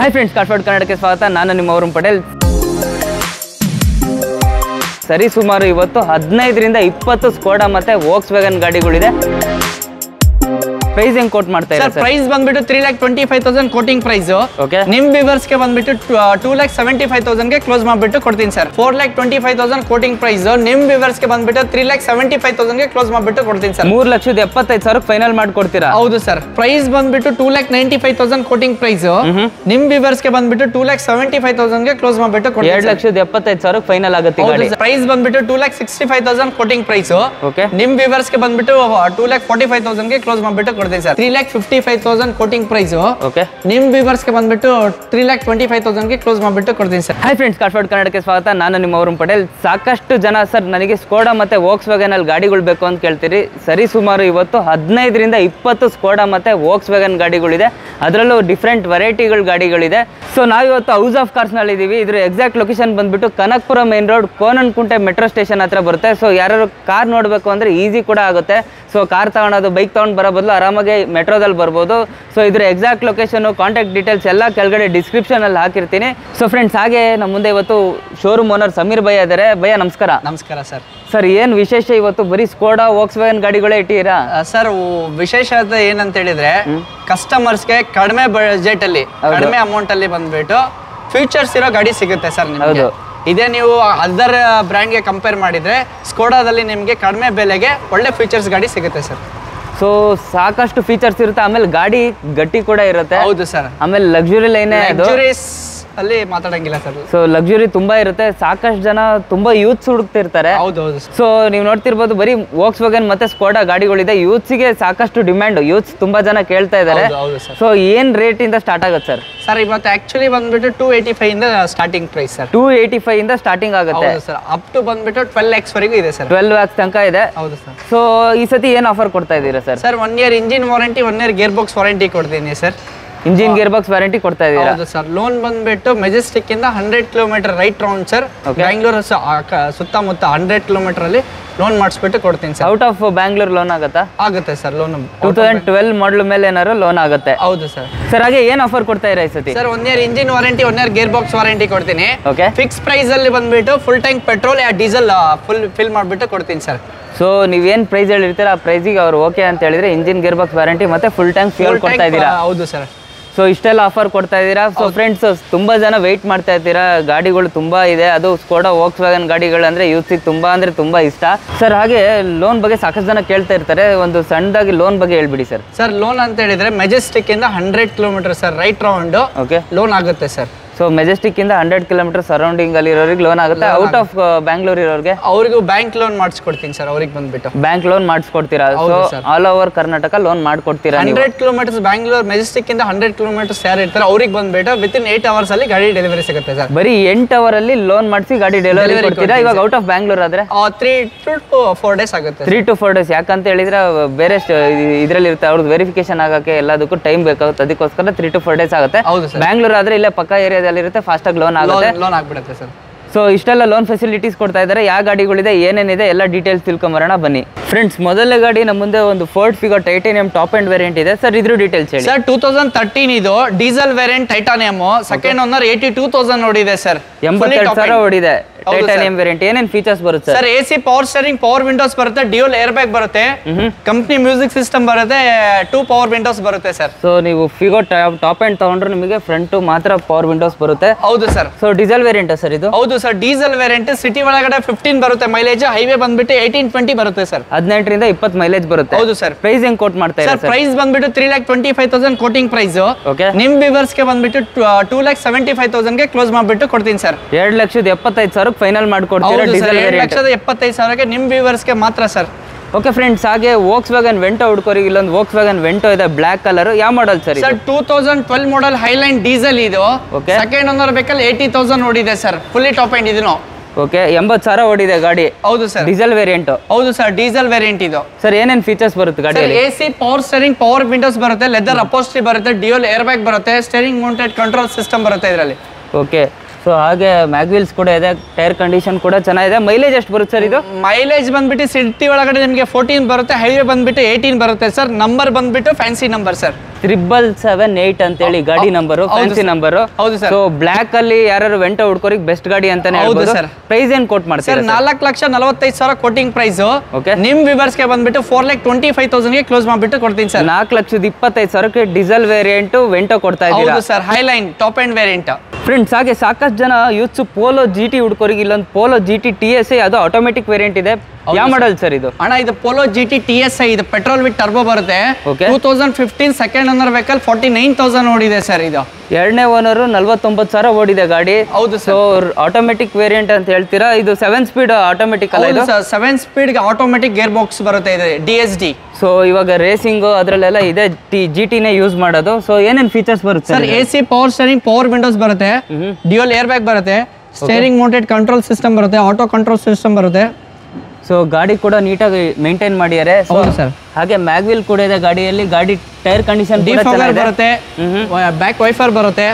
Hi friends ಕಾಟ್ಪಾಡ್ ಕನ್ನಡಕ್ಕೆ ಸ್ವಾಗತ ನಾನು ನಿಮ್ಮ ವರುಣ್ ಪಟೇಲ್ ಸರಿ ಸುಮಾರು ಇವತ್ತು ಹದಿನೈದರಿಂದ ಇಪ್ಪತ್ತು ಸ್ಕೋಡಾ ಮತ್ತೆ ವೋಕ್ಸ್ ವ್ಯಾಗನ್ ಗಾಡಿಗಳಿದೆ ಪ್ರೈಸ್ ಹೆಂಗ್ ಕೋಟ್ ಮಾಡ್ತಾ ಸರ್ ಇದ್ದಾರೆ ಸರ್ ಪ್ರೈಸ್ ಬಂದ್ಬಿಟ್ಟು three lakh twenty five thousand quoting price Okay. ನಿಮ್ ವಿವರ್ಸ್ ಗೆ ಬಂದ್ಬಿಟ್ಟು two lakh seventy five thousand ಗೆ ಕ್ಲೋಸ್ ಮಾಡ್ಬಿಟ್ಟು ಕೊಡ್ತೀನಿ sir four lakh twenty five thousand quoting price ನಿಮ್ ವಿವರ್ಸ್ ಗೆ ಬಂದ್ಬಿಟ್ಟು three lakh seventy five thousand ಗೆ ಕ್ಲೋಸ್ ಮಾಡ್ಬಿಟ್ಟು ಕೊಡ್ತೀನಿ ಸರ್ ಮೂರ್ ಲಕ್ಷದ ಎಪ್ಪತ್ತೈದು ಸಾವಿರಕ್ಕೆ ಫೈನಲ್ ಮಾಡ್ಕೊಡ್ತೀರಾ ಹೌದು ಸರ್ ಪ್ರೈಸ್ ಬಂದ್ಬಿಟ್ಟು two lakh ninety five thousand quoting price ನಿಮ್ ವಿವರ್ಸ್ ಗೆ ಬಂದ್ಬಿಟ್ಟು two lakh seventy five thousand ಗೆ ಕ್ಲೋಸ್ ಮಾಡ್ಬಿಟ್ಟು ಎರಡ್ ಕೊಡ್ತೀನಿ ಲಕ್ಷದ ಎಪ್ಪತ್ತೈದು ಸಾವಿರಕ್ಕೆ ಫೈನಲ್ ಆಗುತ್ತೆ ಈ ಗಾಡಿ ಪ್ರೈಸ್ ಬಂದ್ಬಿಟ್ಟು two lakh sixty five thousand quoting price okay ನಿಮ್ ವಿವರ್ಸ್ ಗೆ ಬಂದ್ಬಿಟ್ಟು two lakh forty five thousand ಗೆ ಕ್ಲೋಸ್ ಮಾಡ್ಬಿಟ್ಟು ಕೊಡ್ತೀನಿ sir three lakh fifty five thousand quoting price okay ನಿಮ್ ವಿವರ್ಸ್ ಗೆ ಬಂದ್ಬಿಟ್ಟು three lakh twenty five thousand ಗೆ ಕ್ಲೋಸ್ ಮಾಡ್ಬಿಟ್ಟು ಕೊಡ್ತೀನಿ ಸರ್ ಹಾಯ್ ಫ್ರೆಂಡ್ಸ್ ಕಾಟ್ಪಾಡ್ ಕನ್ನಡಕ್ಕೆ ಸ್ವಾಗತ ನಾನು ನಿಮ್ಮ ವರುಣ್ ಪಟೇಲ್ ಸಾಕಷ್ಟು ಜನ ಸರ್ ನನಗೆ ಸ್ಕೋಡಾ ಮತ್ತೆ ವೋಕ್ಸ್ ವ್ಯಾಗನ್ ಅಲ್ಲಿ ಗಾಡಿಗಳು ಬೇಕು ಅಂತ ಕೇಳ್ತೀರಿ ಸರಿ ಸುಮಾರು ಇವತ್ತು ಹದಿನೈದರಿಂದ ಇಪ್ಪತ್ತು ಸ್ಕೋಡಾ ಮತ್ತೆ ವೋಕ್ಸ್ ವ್ಯಾಗನ್ ಗಾಡಿಗಳಿದೆ ಅದರಲ್ಲೂ ಡಿಫ್ರೆಂಟ್ ವೆರೈಟಿಗಳ ಗಾಡಿಗಳಿದೆ ಸೊ ನಾವಿವತ್ತು ಹೌಸ್ ಆಫ್ ಕಾರ್ಸ್ ನಲ್ಲಿ ಇದೀವಿ ಇದ್ರ ಎಕ್ಸಾಕ್ಟ್ ಲೊಕೇಶನ್ ಬಂದ್ಬಿಟ್ಟು Kanakapura main road Konanakunte metro station ಹತ್ರ ಬರುತ್ತೆ ಸೊ ಯಾರು ಕಾರ್ ನೋಡಬೇಕು ಅಂದ್ರೆ ಈಸಿ ಕೂಡ ಆಗುತ್ತೆ ಸೊ ಕಾರ್ ತಗೊಳೋದು ಬೈಕ್ ತಗೊಂಡು ಬರೋ ಬದಲು ಆರಾಮಾಗಿ ಮೆಟ್ರೋದಲ್ಲಿ ಬರ್ಬೋದು ಸೊ ಇದ್ರ ಎಕ್ಸಾಕ್ಟ್ ಲೊಕೇಶನ್ ಕಾಂಟ್ಯಾಕ್ಟ್ ಡೀಟೇಲ್ಸ್ ಎಲ್ಲ ಕೆಳಗಡೆ ಡಿಸ್ಕ್ರಿಪ್ಷನ್ ಅಲ್ಲಿ ಹಾಕಿರ್ತೀನಿ ಸೊ ಫ್ರೆಂಡ್ಸ್ ಹಾಗೆ ನಮ್ಮ ಮುಂದೆ ಇವತ್ತು ಶೋರೂಮ್ ಓನರ್ ಸಮೀರ್ ಭಯ್ಯ ಇದ್ದಾರೆ ಭಯ್ಯ ನಮಸ್ಕಾರ ನಮಸ್ಕಾರ ಸರ್ ಸರ್ ಏನು ವಿಶೇಷ ಇವತ್ತು ಬರೀ ಸ್ಕೋಡಾ ವೋಕ್ಸ್ ವ್ಯಾಗನ್ ಗಾಡಿಗಳೇ ಇಟ್ಟಿರಾ ಸರ್ ವಿಶೇಷತೆ ಏನಂತ ಹೇಳಿದ್ರೆ ಕಸ್ಟಮರ್ಸ್ಗೆ ಕಡಿಮೆ ಬಜೆಟ್ ಅಲ್ಲಿ ಕಡಿಮೆ ಅಮೌಂಟ್ ಅಲ್ಲಿ ಬಂದ್ಬಿಟ್ಟು ಫ್ಯೂಚರ್ಸ್ ಇರೋ ಗಾಡಿ ಸಿಗುತ್ತೆ ಸರ್ ನಿಮಗೆ ಹೌದು. ಇದೇ ನೀವು ಅದರ್ ಬ್ರ್ಯಾಂಡ್ಗೆ ಕಂಪೇರ್ ಮಾಡಿದ್ರೆ ಸ್ಕೋಡಾದಲ್ಲಿ ನಿಮಗೆ ಕಡಿಮೆ ಬೆಲೆಗೆ ಒಳ್ಳೆ ಫೀಚರ್ಸ್ ಗಾಡಿ ಸಿಗುತ್ತೆ ಸರ್ ಸೊ ಸಾಕಷ್ಟು ಫೀಚರ್ಸ್ ಇರುತ್ತೆ ಆಮೇಲೆ ಗಾಡಿ ಗಟ್ಟಿ ಕೂಡ ಇರುತ್ತೆ ಹೌದು ಸರ್ ಆಮೇಲೆ ಲಕ್ಸುರಿ ಲೈನೇ ಅದು ಲಕ್ಸುರೀಸ್ ಅಲ್ಲಿ ಮಾತಾಡಂಗಿಲ್ಲ ಸರ್ ಸೊ ಲಕ್ಸುರಿ ತುಂಬಾ ಇರುತ್ತೆ ಸಾಕಷ್ಟು ಜನ ತುಂಬಾ ಯೂತ್ಸ್ ಹುಡುಕ್ತಿರ್ತಾರೆ ಹೌದು ಹೌದು ಸರ್ ಸೊ ನೀವು ನೋಡ್ತಿರ್ಬೋದು ಬರೀ ವೋಕ್ಸ್ ವ್ಯಾಗನ್ ಮತ್ತೆ ಸ್ಕೋಡಾ ಗಾಡಿಗಳಿದೆ ಯೂತ್ಸ್ಗೆ ಸಾಕಷ್ಟು ಡಿಮ್ಯಾಂಡ್ ಯೂತ್ಸ್ ತುಂಬಾ ಜನ ಕೇಳ್ತಾ ಇದ್ದಾರೆ ಹೌದು ಹೌದು ಸರ್ ಸೊ ಏನ್ ರೇಟ್ ಇಂದ ಸ್ಟಾರ್ಟ್ ಆಗುತ್ತೆ ಸರ್ ಸರ್ ಇವತ್ತು ಆಕ್ಚುಲಿ ಬಂದ್ಬಿಟ್ಟು ಟೂ ಏಯ್ಟಿ ಫೈವ್ ಇಂದ starting price sir two eighty five ಇಂದ ಸ್ಟಾರ್ಟಿಂಗ್ ಆಗುತ್ತೆ ಹೌದು ಸರ್ ಅಪ್ ಟು ಬಂದ್ಬಿಟ್ಟು ಟ್ವೆಲ್ ಎಕ್ಸ್ ವರೆಗೂ ಇದೆ ಸರ್ ಟ್ವೆಲ್ ಲ್ಯಾಕ್ಸ್ ತನಕ ಇದೆ ಹೌದು ಸರ್ ಸೊ ಈ ಸತಿ ಏನ್ ಆಫರ್ ಕೊಡ್ತಾ ಇದ್ದೀರಾ sir sir one year engine warranty one year gearbox warranty ಕೊಡ್ತೀನಿ sir engine gearbox warranty ಕೊಡ್ತಾ ಇದ್ದೀರಾ ಹೌದು ಸರ್ ಲೋನ್ ಬಂದ್ಬಿಟ್ಟು ಮೆಜೆಸ್ಟಿಕ್ ಇಂದ hundred kilometre right round sir Okay. Bangalore ಸುತ್ತಮುತ್ತ ಹಂಡ್ರೆಡ್ ಕಿಲೋಮೀಟರ್ ಅಲ್ಲಿ ಲೋನ್ ಮಾಡಿಸ್ಬಿಟ್ಟು ಕೊಡ್ತೀನಿ sir out of Bangalore loan ಆಗುತ್ತಾ ಆಗುತ್ತೆ sir loan two thousand twelve model ಮೇಲೆ ಏನಾದ್ರು ಲೋನ್ ಆಗುತ್ತೆ ಹೌದು ಸರ್ ಸರ್ ಹಾಗೆ ಏನ್ ಆಫರ್ ಕೊಡ್ತಾ ಇರಾ ಈ ಸತಿ sir one year engine warranty one year gearbox warranty ಕೊಡ್ತೀನಿ ಓಕೆ ಫಿಕ್ಸ್ ಪ್ರೈಸ್ ಅಲ್ಲಿ ಬಂದ್ಬಿಟ್ಟು ಫುಲ್ ಟ್ಯಾಂಕ್ ಪೆಟ್ರೋಲ್ ಯಾ ಡೀಸೆಲ್ ಫುಲ್ ಫಿಲ್ ಮಾಡಿಬಿಟ್ಟು ಕೊಡ್ತೀನಿ ಸರ್ ಸೊ ನೀವೇನ್ ಪ್ರೈಸ್ ಹೇಳಿರ್ತೀರ ಆ ಪ್ರೈಸಿಗೆ ಅವ್ರು ಓಕೆ ಅಂತ ಹೇಳಿದ್ರೆ ಇಂಜಿನ್ ಗೇರ್ ಬಾಕ್ಸ್ ವ್ಯಾರಂಟಿ ಮತ್ತೆ ಫುಲ್ ಟ್ಯಾಂಕ್ ಫ್ಯೂಲ್ ಕೊಡ್ತಾ ಇದ್ದೀರಾ ಹೌದು ಸರ್ ಸೊ ಇಷ್ಟೆಲ್ಲ ಆಫರ್ ಕೊಡ್ತಾ ಇದ್ದೀರಾ ಸೊ ಫ್ರೆಂಡ್ಸ್ ತುಂಬಾ ಜನ ವೆಯ್ಟ್ ಮಾಡ್ತಾ ಇರ್ತೀರಾ ಗಾಡಿಗಳು ತುಂಬಾ ಇದೆ ಅದು ಸ್ಕೋಡಾ ವೋಕ್ಸ್ ವ್ಯಾಗನ್ ಗಾಡಿಗಳು ಅಂದ್ರೆ ಯೂತ್ಸಿಗೆ ತುಂಬಾ ಅಂದ್ರೆ ತುಂಬಾ ಇಷ್ಟ ಸರ್ ಹಾಗೆ ಲೋನ್ ಬಗ್ಗೆ ಸಾಕಷ್ಟು ಜನ ಕೇಳ್ತಾ ಇರ್ತಾರೆ ಒಂದು ಸಣ್ಣದಾಗಿ ಲೋನ್ ಬಗ್ಗೆ ಹೇಳ್ಬಿಡಿ ಸರ್ ಸರ್ ಲೋನ್ ಅಂತ ಹೇಳಿದ್ರೆ ಮೆಜೆಸ್ಟಿಕ್ ಇಂದ hundred kilometre sir right round okay loan ಆಗುತ್ತೆ ಸರ್ ಸೊ ಮೆಜೆಸ್ಟಿಕ್ ಇಂದ ಹಂಡ್ರೆಡ್ ಕಿಲೋಮೀಟರ್ ಸರೌಂಡಿಂಗ್ ಅಲ್ಲಿ ಇರೋರಿಗೆ ಲೋನ್ ಆಗುತ್ತೆ ಔಟ್ ಆಫ್ ಬ್ಯಾಂಗ್ಳೂರ್ ಇರೋರಿಗೆ ಅವ್ರಿಗೂ ಬ್ಯಾಂಕ್ ಲೋನ್ ಮಾಡಿಸ್ಕೊಡ್ತೀನಿ ಸರ್ ಅವ್ರಿಗೆ ಬಂದ್ಬಿಟ್ಟು ಬ್ಯಾಂಕ್ ಲೋನ್ ಮಾಡಿಸ್ಕೊಡ್ತೀರಾ ಸೊ ಹೌದು sir. All over Karnataka loan ಮಾಡ್ಕೊಡ್ತೀರಾ ನೀವು ಹಂಡ್ರೆಡ್ ಕಿಲೋಮೀಟರ್ಸ್ ಬ್ಯಾಂಗ್ಳೂರ್ ಮೆಜೆಸ್ಟಿಕ್ ಇಂದ ಹಂಡ್ರೆಡ್ ಕಿಲೋಮೀಟರ್ಸ್ ಯಾರು ಇರ್ತಾರೆ ಅವ್ರಿಗೆ ಬಂದ್ಬಿಟ್ಟು ವಿತ್ ಇನ್ ಏಟ್ ಅವರ್ಸ್ ಅಲ್ಲಿ ಗಾಡಿ ಡೆಲಿವರಿ ಸಿಗುತ್ತೆ ಸರ್ ಬರೀ ಎಂಟು ಅವರ್ ಅಲ್ಲಿ ಲೋನ್ ಮಾಡಿಸಿ ಗಾಡಿ ಡೆಲಿವರಿ Delivery ಕೊಡ್ತೀರಾ ಇವಾಗ ಔಟ್ ಆಫ್ ಬ್ಯಾಂಗ್ಳೂರ್ ಆದ್ರೆ ತ್ರೀ ಟು ಫೋರ್ ಡೇಸ್ ಆಗುತ್ತೆ ತ್ರೀ ಟು ಫೋರ್ ಡೇಸ್ ಯಾಕಂತ ಹೇಳಿದ್ರೆ ಬೇರೆ ಇದರಲ್ಲಿ ಇರುತ್ತೆ ಅವ್ರದ್ದು ವೆರಿಫಿಕೇಶನ್ ಆಗಕ್ಕೆ ಎಲ್ಲದಕ್ಕೂ ಟೈಮ್ ಬೇಕಾಗುತ್ತೆ ಅದಕ್ಕೋಸ್ಕರ ತ್ರೀ ಟು ಫೋರ್ ಡೇಸ್ ಆಗುತ್ತೆ ಹೌದು ಸರ್ ಬ್ಯಾಂಗ್ಳೂರ್ ಆದ್ರೆ ಇಲ್ಲೇ ಪಕ್ಕ ಏರಿಯಾದಲ್ಲಿ ಇರುತ್ತೆ ಫಾಸ್ಟ್ ಆಗಿ ಲೋನ್ ಆಗುತ್ತೆ ಲೋನ್ ಲೋನ್ ಆಗ್ಬಿಡುತ್ತೆ ಸರ್ ಸೊ ಇಷ್ಟೆಲ್ಲ ಲೋನ್ ಫೆಸಿಲಿಟೀಸ್ ಕೊಡ್ತಾ ಇದ್ದಾರೆ ಯಾವ ಗಾಡಿಗಳಿದೆ ಏನೇನಿದೆ ಎಲ್ಲ ಡೀಟೇಲ್ಸ್ ತಿಳ್ಕೊಂಬರೋಣ ಬನ್ನಿ ಫ್ರೆಂಡ್ಸ್ ಮೊದಲನೇ ಗಾಡಿ ನಮ್ಮ ಮುಂದೆ ಒಂದು Ford Figo titanium top end variant ಇದೆ ಸರ್ ಇದ್ರ ಡೀಟೇಲ್ಸ್ ಹೇಳಿ ಸರ್ ಟೂ ತೌಸಂಡ್ ತರ್ಟೀನ್ ಇದು diesel variant titanium second owner eighty two thousand ನೋಡಿದೆ ಸರ್ ಎಂಬತ್ತೆರಡು ಸಾವಿರ ಓಡಿದೆ ಹೌದು sir. ಟೈಟಾನಿಯಂ ವೇರಿಯಂಟ್ ಏನೇನು ಫೀಚರ್ಸ್ ಬರುತ್ತೆ sir sir A C power steering power windows ಬರುತ್ತೆ ಡ್ಯೂಲ್ ಏರ್ ಬ್ಯಾಗ್ ಬರುತ್ತೆ ಕಂಪ್ನಿ ಮ್ಯೂಸಿಕ್ ಸಿಸ್ಟಮ್ ಬರುತ್ತೆ ಟೂ ಪವರ್ ವಿಂಡೋಸ್ ಬರುತ್ತೆ ಸರ್ ಸೊ ನೀವು ಫಿಗೋ ಟಾಪ್ ಅಂಡ್ ತಗೊಂಡ್ರೆ ನಿಮಗೆ ಫ್ರಂಟ್ ಮಾತ್ರ ಪವರ್ ವಿಂಡೋಸ್ ಬರುತ್ತೆ ಹೌದು sir so diesel variant sir ಇದು ಹೌದು ಸರ್ ಡೀಸೆಲ್ ವೇರಿಯಂಟ್ ಸಿಟಿ ಒಳಗಡೆ ಫಿಫ್ಟೀನ್ ಬರುತ್ತೆ ಮೈಲೇಜ್ ಹೈವೇ ಬಂದ್ಬಿಟ್ಟು ಏಯ್ಟೀನ್ ಟ್ವೆಂಟಿ ಬರುತ್ತೆ ಸರ್ ಹದಿನೆಂಟರಿಂದ ಇಪ್ಪತ್ತು ಮೈಲೇಜ್ ಬರುತ್ತೆ ಹೌದು ಸರ್ ಪ್ರೈಸ್ ಹೆಂಗ್ ಕೋಟ್ ಮಾಡ್ತಾ ಸರ್ ಇದ್ದಾರೆ ಸರ್ ಪ್ರೈಸ್ ಬಂದ್ಬಿಟ್ಟು three lakh twenty five thousand quoting price okay ನಿಮ್ ವಿವರ್ಸ್ ಗೆ ಬಂದ್ಬಿಟ್ಟು two lakh seventy five thousand ಗೆ ಕ್ಲೋಸ್ ಮಾಡ್ಬಿಟ್ಟು ಕೊಡ್ತೀನಿ ಸರ್ ಎರಡು ಲಕ್ಷದ ಎಪ್ಪತ್ತೈದು ಸಾವಿರಕ್ಕೆ ಫೈನಲ್ ಮಾಡ್ಕೊಡ್ತೀರಾ ಹೌದು ಸರ್ ಡೀಸೆಲ್ ಎರಡು ವೇರಿಯಂಟ್ ಲಕ್ಷದ ಎಪ್ಪತ್ತೈದು ಸಾವಿರಕ್ಕೆ ನಿಮ್ viewers ಗೆ ಮಾತ್ರ ಸರ್ ಓಕೆ ಫ್ರೆಂಡ್ಸ್ ಹಾಗೆ ವೋಕ್ಸ್ ವ್ಯಾಗನ್ ವೆಂಟೋ ಹುಡ್ಕೋರಿಗೆ ಇಲ್ಲೊಂದು ವೋಕ್ಸ್ ವ್ಯಾಗನ್ ವೆಂಟೋ ಇದೆ ಬ್ಲ್ಯಾಕ್ ಕಲರ್ ಯಾವ model sir sir two thousand twelve model Highline diesel ಇದು Okay. ಸೆಕೆಂಡ್ ಓನರ್ ಬೇಕಲ್ಲಿ ಏಯ್ಟಿ ತೌಸಂಡ್ ನೋಡಿದೆ ಸರ್ ಫುಲ್ಲಿ ಟಾಪ್ ಎಂಡ್ ಇದನ್ನು ಓಕೆ ಎಂಬತ್ತು ಸಾವಿರ ಓಡಿದೆ ಗಾಡಿ ಹೌದು ಸರ್ ಡೀಸೆಲ್ ವೇರಿಯಂಟ್ ಹೌದು ಸರ್ ಡೀಸೆಲ್ ವೇರಿಯಂಟ್ ಇದು ಸರ್ ಏನೇನು ಫೀಚರ್ಸ್ ಬರುತ್ತೆ ಸರ್ ಗಾಡಿಯಲ್ಲಿ A C power steering power windows ಬರುತ್ತೆ ಲೆದರ್ ಅಪೋಸ್ಟ್ರಿ ಬರುತ್ತೆ ಡಿಯೋಲ್ ಏರ್ ಬ್ಯಾಗ್ ಬರುತ್ತೆ ಸ್ಟೇರಿಂಗ್ ಮೌಂಟೆಡ್ ಕಂಟ್ರೋಲ್ ಸಿಸ್ಟಮ್ ಬರುತ್ತೆ ಇದರಲ್ಲಿ ಓಕೆ ಸೊ ಹಾಗೆ ಮ್ಯಾಗ್ವಿಲ್ಸ್ ಕೂಡ ಇದೆ ಟೈರ್ ಕಂಡೀಷನ್ ಕೂಡ ಚೆನ್ನಾಗಿದೆ ಮೈಲೇಜ್ ಎಷ್ಟು ಬರುತ್ತೆ ಸರ್ ಇದು ಮೈಲೇಜ್ ಬಂದ್ಬಿಟ್ಟು ಸಿಟಿ ಒಳಗಡೆ ನಿಮಗೆ ಫೋರ್ಟೀನ್ ಬರುತ್ತೆ ಹೈವೇ ಬಂದ್ಬಿಟ್ಟು ಏಯ್ಟೀನ್ ಬರುತ್ತೆ ಸರ್ ನಂಬರ್ ಬಂದ್ಬಿಟ್ಟು fancy number sir triple seven eight ಅಂತೇಳಿ ಗಾಡಿ ನಂಬರು ಹೌದು ಫ್ಯಾನ್ಸಿ sir. ನಂಬರು ಹೌದು sir. ಸೊ ಬ್ಲ್ಯಾಕ್ ಅಲ್ಲಿ ಯಾರು ವೆಂಟ ಹುಡ್ಕೋರಿಗೆ ಬೆಸ್ಟ್ ಗಾಡಿ ಅಂತಾನೆ ಹೌದು ಹೇಳ್ಬೋದು sir. ಪ್ರೈಸ್ ಏನ್ ಕೋಟ್ ಸರ್ ಮಾಡ್ತೀರಾ ನಾಲ್ಕು ಲಕ್ಷ ನಲವತ್ತೈದು ಸಾವಿರ ಕೋಟಿಂಗ್ ಪ್ರೈಸ್ Okay. ನಿಮ್ ವಿವರ್ಸ್ಗೆ ಬಂದ್ಬಿಟ್ಟು ಫೋರ್ ಲ್ಯಾಕ್ ಟ್ವೆಂಟಿ ಫೈವ್ ತೌಸಂಡ್ಗೆ ಕ್ಲೋಸ್ ಮಾಡ್ಬಿಟ್ಟು ಕೊಡ್ತೀನಿ ಸರ್ ನಾಲ್ಕು ಲಕ್ಷದ ಇಪ್ಪತ್ತೈದು ಸಾವಿರಕ್ಕೆ ಡೀಸೆಲ್ ವೇರಿಯಂಟ್ ವೆಂಟೋ ಕೊಡ್ತಾ ಇದ್ದೀರಾ ಹೌದು sir Highline top end variant friends ಹಾಗೆ ಸಾಕಷ್ಟು ಜನ ಯೂತ್ಸ್ ಪೋಲೋ ಜಿ ಟಿ ಹುಡ್ಕೋರಿಗೆ ಇಲ್ಲೊಂದು Polo G T T S ಅದು ಆಟೋಮೆಟಿಕ್ ವೇರಿಯಂಟ್ ಇದೆ ಯಾವ ಮಾಡಲ್ ಸರ್ ಇದು ಅಣ್ಣ ಇದು Polo G T T S I ಇದು ಪೆಟ್ರೋಲ್ ವಿತ್ ಟರ್ಬೋ ಬರುತ್ತೆ Okay. Two thousand fifteen second owner vehicle forty nine thousand ಓಡಿದೆ ಸರ್ ಇದು ಎರಡನೇ ಓನರು ನಲ್ವತ್ತೊಂಬತ್ತು ಸಾವಿರ ಓಡಿದೆ ಗಾಡಿ ಹೌದು ಸೊ ಆಟೋಮೆಟಿಕ್ ವೇರಿಯಂಟ್ ಅಂತ ಹೇಳ್ತೀರಾ ಇದು ಸೆವೆನ್ ಸ್ಪೀಡ್ ಆಟೋಮೆಟಿಕ್ ಅಲ್ಲ ಹೌದು ಇದು ಸರ್ ಸೆವೆನ್ ಸ್ಪೀಡ್ಗೆ ಆಟೋಮೆಟಿಕ್ ಗೇರ್ ಬಾಕ್ಸ್ ಬರುತ್ತೆ ಇದು ಡಿ ಎಸ್ ಡಿ ಸೊ ಇವಾಗ ರೇಸಿಂಗು ಅದರಲ್ಲೆಲ್ಲ ಇದೆ ಟಿ ಜಿ ಟಿನೇ ಯೂಸ್ ಮಾಡೋದು ಸೊ ಏನೇನು ಫೀಚರ್ಸ್ ಬರುತ್ತೆ sir A C power steering power windows ಬರುತ್ತೆ ಡ್ಯೂಯಲ್ ಏರ್ ಬ್ಯಾಗ್ ಬರುತ್ತೆ ಸ್ಟೇರಿಂಗ್ ಮೌಂಟೆಡ್ ಕಂಟ್ರೋಲ್ ಸಿಸ್ಟಮ್ ಬರುತ್ತೆ ಆಟೋ ಕಂಟ್ರೋಲ್ ಸಿಸ್ಟಮ್ ಬರುತ್ತೆ ಸೊ ಗಾಡಿ ಕೂಡ ನೀಟಾಗಿ ಮೇಂಟೈನ್ ಮಾಡಿದ್ದಾರೆ So, ಹೌದು ಸರ್ ಹಾಗೆ ಮ್ಯಾಗ್ವಿಲ್ ಕೂಡ ಇದೆ ಗಾಡಿಯಲ್ಲಿ ಗಾಡಿ ಟೈರ್ ಕಂಡೀಷನ್ ಕೂಡ ಡಿಫಾಗರ್ ಚೆನ್ನಾಗಿದೆ ಬರುತ್ತೆ ಬ್ಯಾಕ್ ವೈಫರ್ ಬರುತ್ತೆ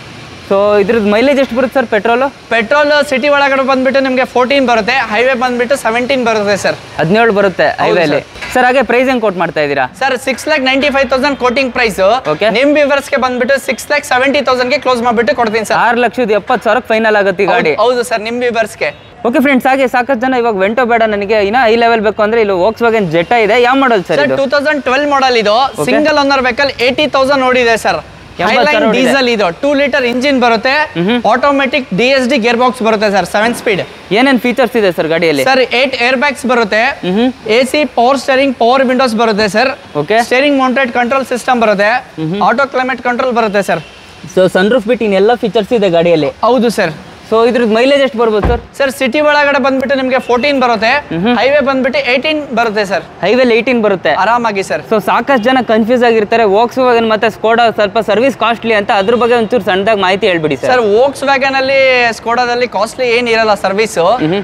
ಸೊ ಇದ್ರದ್ದು ಮೈಲೇಜ್ ಎಷ್ಟು ಬರುತ್ತೆ ಸರ್ ಪೆಟ್ರೋಲು ಪೆಟ್ರೋಲ್ ಸಿಟಿ ಒಳಗಡೆ ಬಂದ್ಬಿಟ್ಟು ನಿಮಗೆ ಫೋರ್ಟೀನ್ ಬರುತ್ತೆ ಹೈವೇ ಬಂದ್ಬಿಟ್ಟು ಸೆವೆಂಟೀನ್ ಬರುತ್ತೆ ಸರ್ ಹದಿನೇಳು ಬರುತ್ತೆ ಹೈವೇಲಿ ಸರ್ ಹಾಗೆ ಪ್ರೈಸ್ ಹೆಂಗ್ ಕೋಟ್ ಮಾಡ್ತಾ ಇದ್ದೀರಾ sir six lakh ninety five thousand quoting price Okay. ನಿಮ್ ವಿವರ್ಸ್ಗೆ ಬಂದ್ಬಿಟ್ಟು ಸಿಕ್ಸ್ ಲ್ಯಾಕ್ ಸೆವೆಂಟಿ ತೌಸಂಡ್ಗೆ ಕ್ಲೋಸ್ ಮಾಡ್ಬಿಟ್ಟು ಕೊಡ್ತೀನಿ ಸರ್ ಆರು ಲಕ್ಷದ ಎಪ್ಪತ್ತು ಸಾವಿರಕ್ಕೆ ಫೈನಲ್ ಆಗುತ್ತೆ ಈ ಗಾಡಿ ಹೌದು ಸರ್ ನಿಮ್ ವಿವರ್ಸ್ಗೆ ಓಕೆ ಫ್ರೆಂಡ್ಸ್ ಹಾಗೆ ಸಾಕಷ್ಟು ಜನ ಇವಾಗ ವೆಂಟೋ ಬೇಡ ನನಗೆ ಇನ್ನ ಹೈ ಲೆವೆಲ್ ಬೇಕು ಅಂದ್ರೆ ಇಲ್ಲಿ ವೋಕ್ಸ್ ವ್ಯಾಗನ್ ಜೆಟಾ ಇದೆ ಯಾವ ಮಾಡಲ್ ಸರ್ ಸರ್ ಇದು ಟೂ ತೌಸಂಡ್ ಟ್ವೆಲ್ ಮಾಡಲ್ ಇದು single owner vehicle eighty thousand ಓಡಿದೆ ಸರ್ ಎಂಬತ್ತು ಸಾವಿರ ಓಡಿದೆ. ಡೀಸೆಲ್ ಇದು ಟೂ ಲೀಟರ್ ಇಂಜಿನ್ ಬರುತ್ತೆ automatic D S D gear box ಬರುತ್ತೆ ಸರ್ ಸೆವೆನ್ ಸ್ಪೀಡ್ ಏನೇನ್ ಫೀಚರ್ಸ್ ಇದೆ ಸರ್ ಗಾಡಿಯಲ್ಲಿ ಸರ್ ಏಟ್ ಏರ್ ಬ್ಯಾಗ್ಸ್ ಬರುತ್ತೆ ಮ್ಹೂ. A C power steering power windows ಬರುತ್ತೆ sir okay steering mounted control system ಬರುತ್ತೆ ಆಟೋ ಕ್ಲೈಮೇಟ್ ಕಂಟ್ರೋಲ್ ಬರುತ್ತೆ ಸರ್ ಸೊ ಸನ್ರೂಫ್ ಬಿಟ್ಟು ಇನ್ನೆಲ್ಲ ಫೀಚರ್ಸ್ ಇದೆ ಗಾಡಿಯಲ್ಲಿ ಹೌದು ಸರ್ ಸೊ ಇದ್ರದ್ದು ಮೈಲೇಜ್ ಎಷ್ಟು ಬರ್ಬೋದು ಸರ್ ಸರ್ ಸಿಟಿ ಒಳಗಡೆ ಬಂದ್ಬಿಟ್ಟು ನಿಮಗೆ ಫೋರ್ಟೀನ್ ಬರುತ್ತೆ ಹೈವೇ ಬಂದ್ಬಿಟ್ಟು ಏಯ್ಟೀನ್ ಬರುತ್ತೆ ಸರ್ ಹೈವೇಲಿ ಏಯ್ಟೀನ್ ಬರುತ್ತೆ ಆರಾಮಾಗಿ ಸರ್ ಸೊ ಸಾಕಷ್ಟು ಜನ ಕನ್ಫ್ಯೂಸ್ ಆಗಿರ್ತಾರೆ ವೋಕ್ಸ್ ವ್ಯಾಗನ್ ಮತ್ತೆ ಸ್ಕೋಡಾ ಸ್ವಲ್ಪ ಸರ್ವಿಸ್ ಕಾಸ್ಟ್ಲಿ ಅಂತ ಅದ್ರ ಬಗ್ಗೆ ಒಂಚೂರು ಸಣ್ಣದಾಗಿ ಮಾಹಿತಿ ಹೇಳ್ಬಿಡಿ ಸರ್ ಸರ್ ವೋಕ್ಸ್ ವ್ಯಾಗನ್ ಅಲ್ಲಿ ಸ್ಕೋಡಾದಲ್ಲಿ ಕಾಸ್ಟ್ಲಿ ಏನ್ ಇರಲ್ಲ ಸರ್ವಿಸ್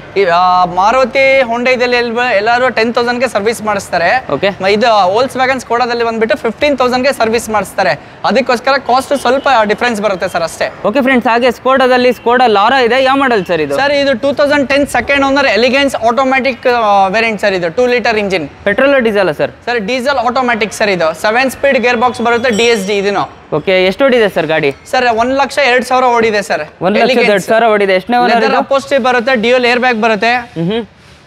ಮಾರುತಿ ಹೊಂಡೈದಲ್ಲಿ ಎಲ್ಲರೂ ಟೆನ್ ತೌಸಂಡ್ ಗೆ ಸರ್ವಿಸ್ ಮಾಡಿಸ್ತಾರೆ ಓಕೆ ಮ- ಇದು ಹೋಲ್ಸ್ ವ್ಯಾಗನ್ ಸ್ಕೋಡಾದಲ್ಲಿ ಬಂದ್ಬಿಟ್ಟು ಫಿಫ್ಟೀನ್ ತೌಸಂಡ್ ಗೆ ಸರ್ವಿಸ್ ಮಾಡಿಸ್ತಾರೆ ಅದಕ್ಕೋಸ್ಕರ ಕಾಸ್ಟ್ ಸ್ವಲ್ಪ ಡಿಫ್ರೆನ್ಸ್ ಬರುತ್ತೆ ಸರ್ ಅಷ್ಟೇ ಓಕೆ ಫ್ರೆಂಡ್ಸ್ ಹಾಗೆ ಸ್ಕೋಡಾದಲ್ಲಿ ಸ್ಕೋಡಾ ಲಾರಾ ಇದೆ ಯಾವ ಮಾಡಲ್ ಸರ್ ಇದು ಸರ್ ಇದು two thousand ten second owner elegance automatic variant sir ಇದು two litre engine petrol diesel sir sir diesel automatic sir ಇದು ಸೆವೆನ್ ಸ್ಪೀಡ್ ಗೇರ್ ಬಾಕ್ಸ್ ಬರುತ್ತೆ D S D ಇದನ್ನು okay ಎಷ್ಟು ಓಡಿದೆ ಸರ್ ಗಾಡಿ sir ಒಂದ್ ಲಕ್ಷ ಎರಡ್ ಸಾವಿರ ಓಡಿದೆ ಸರ್ ಒಂದ್ ಲಕ್ಷದ ಎರಡು ಸಾವಿರ ಓಡಿದೆ ಎಷ್ಟನೇ ಓನರ್ ಲೆದರ್ ಅಪೋಸ್ಟಿ ಬರುತ್ತೆ ಡ್ಯೂಯಲ್ ಏರ್ ಬ್ಯಾಗ್ ಬರುತ್ತೆ ಹ್ಮ್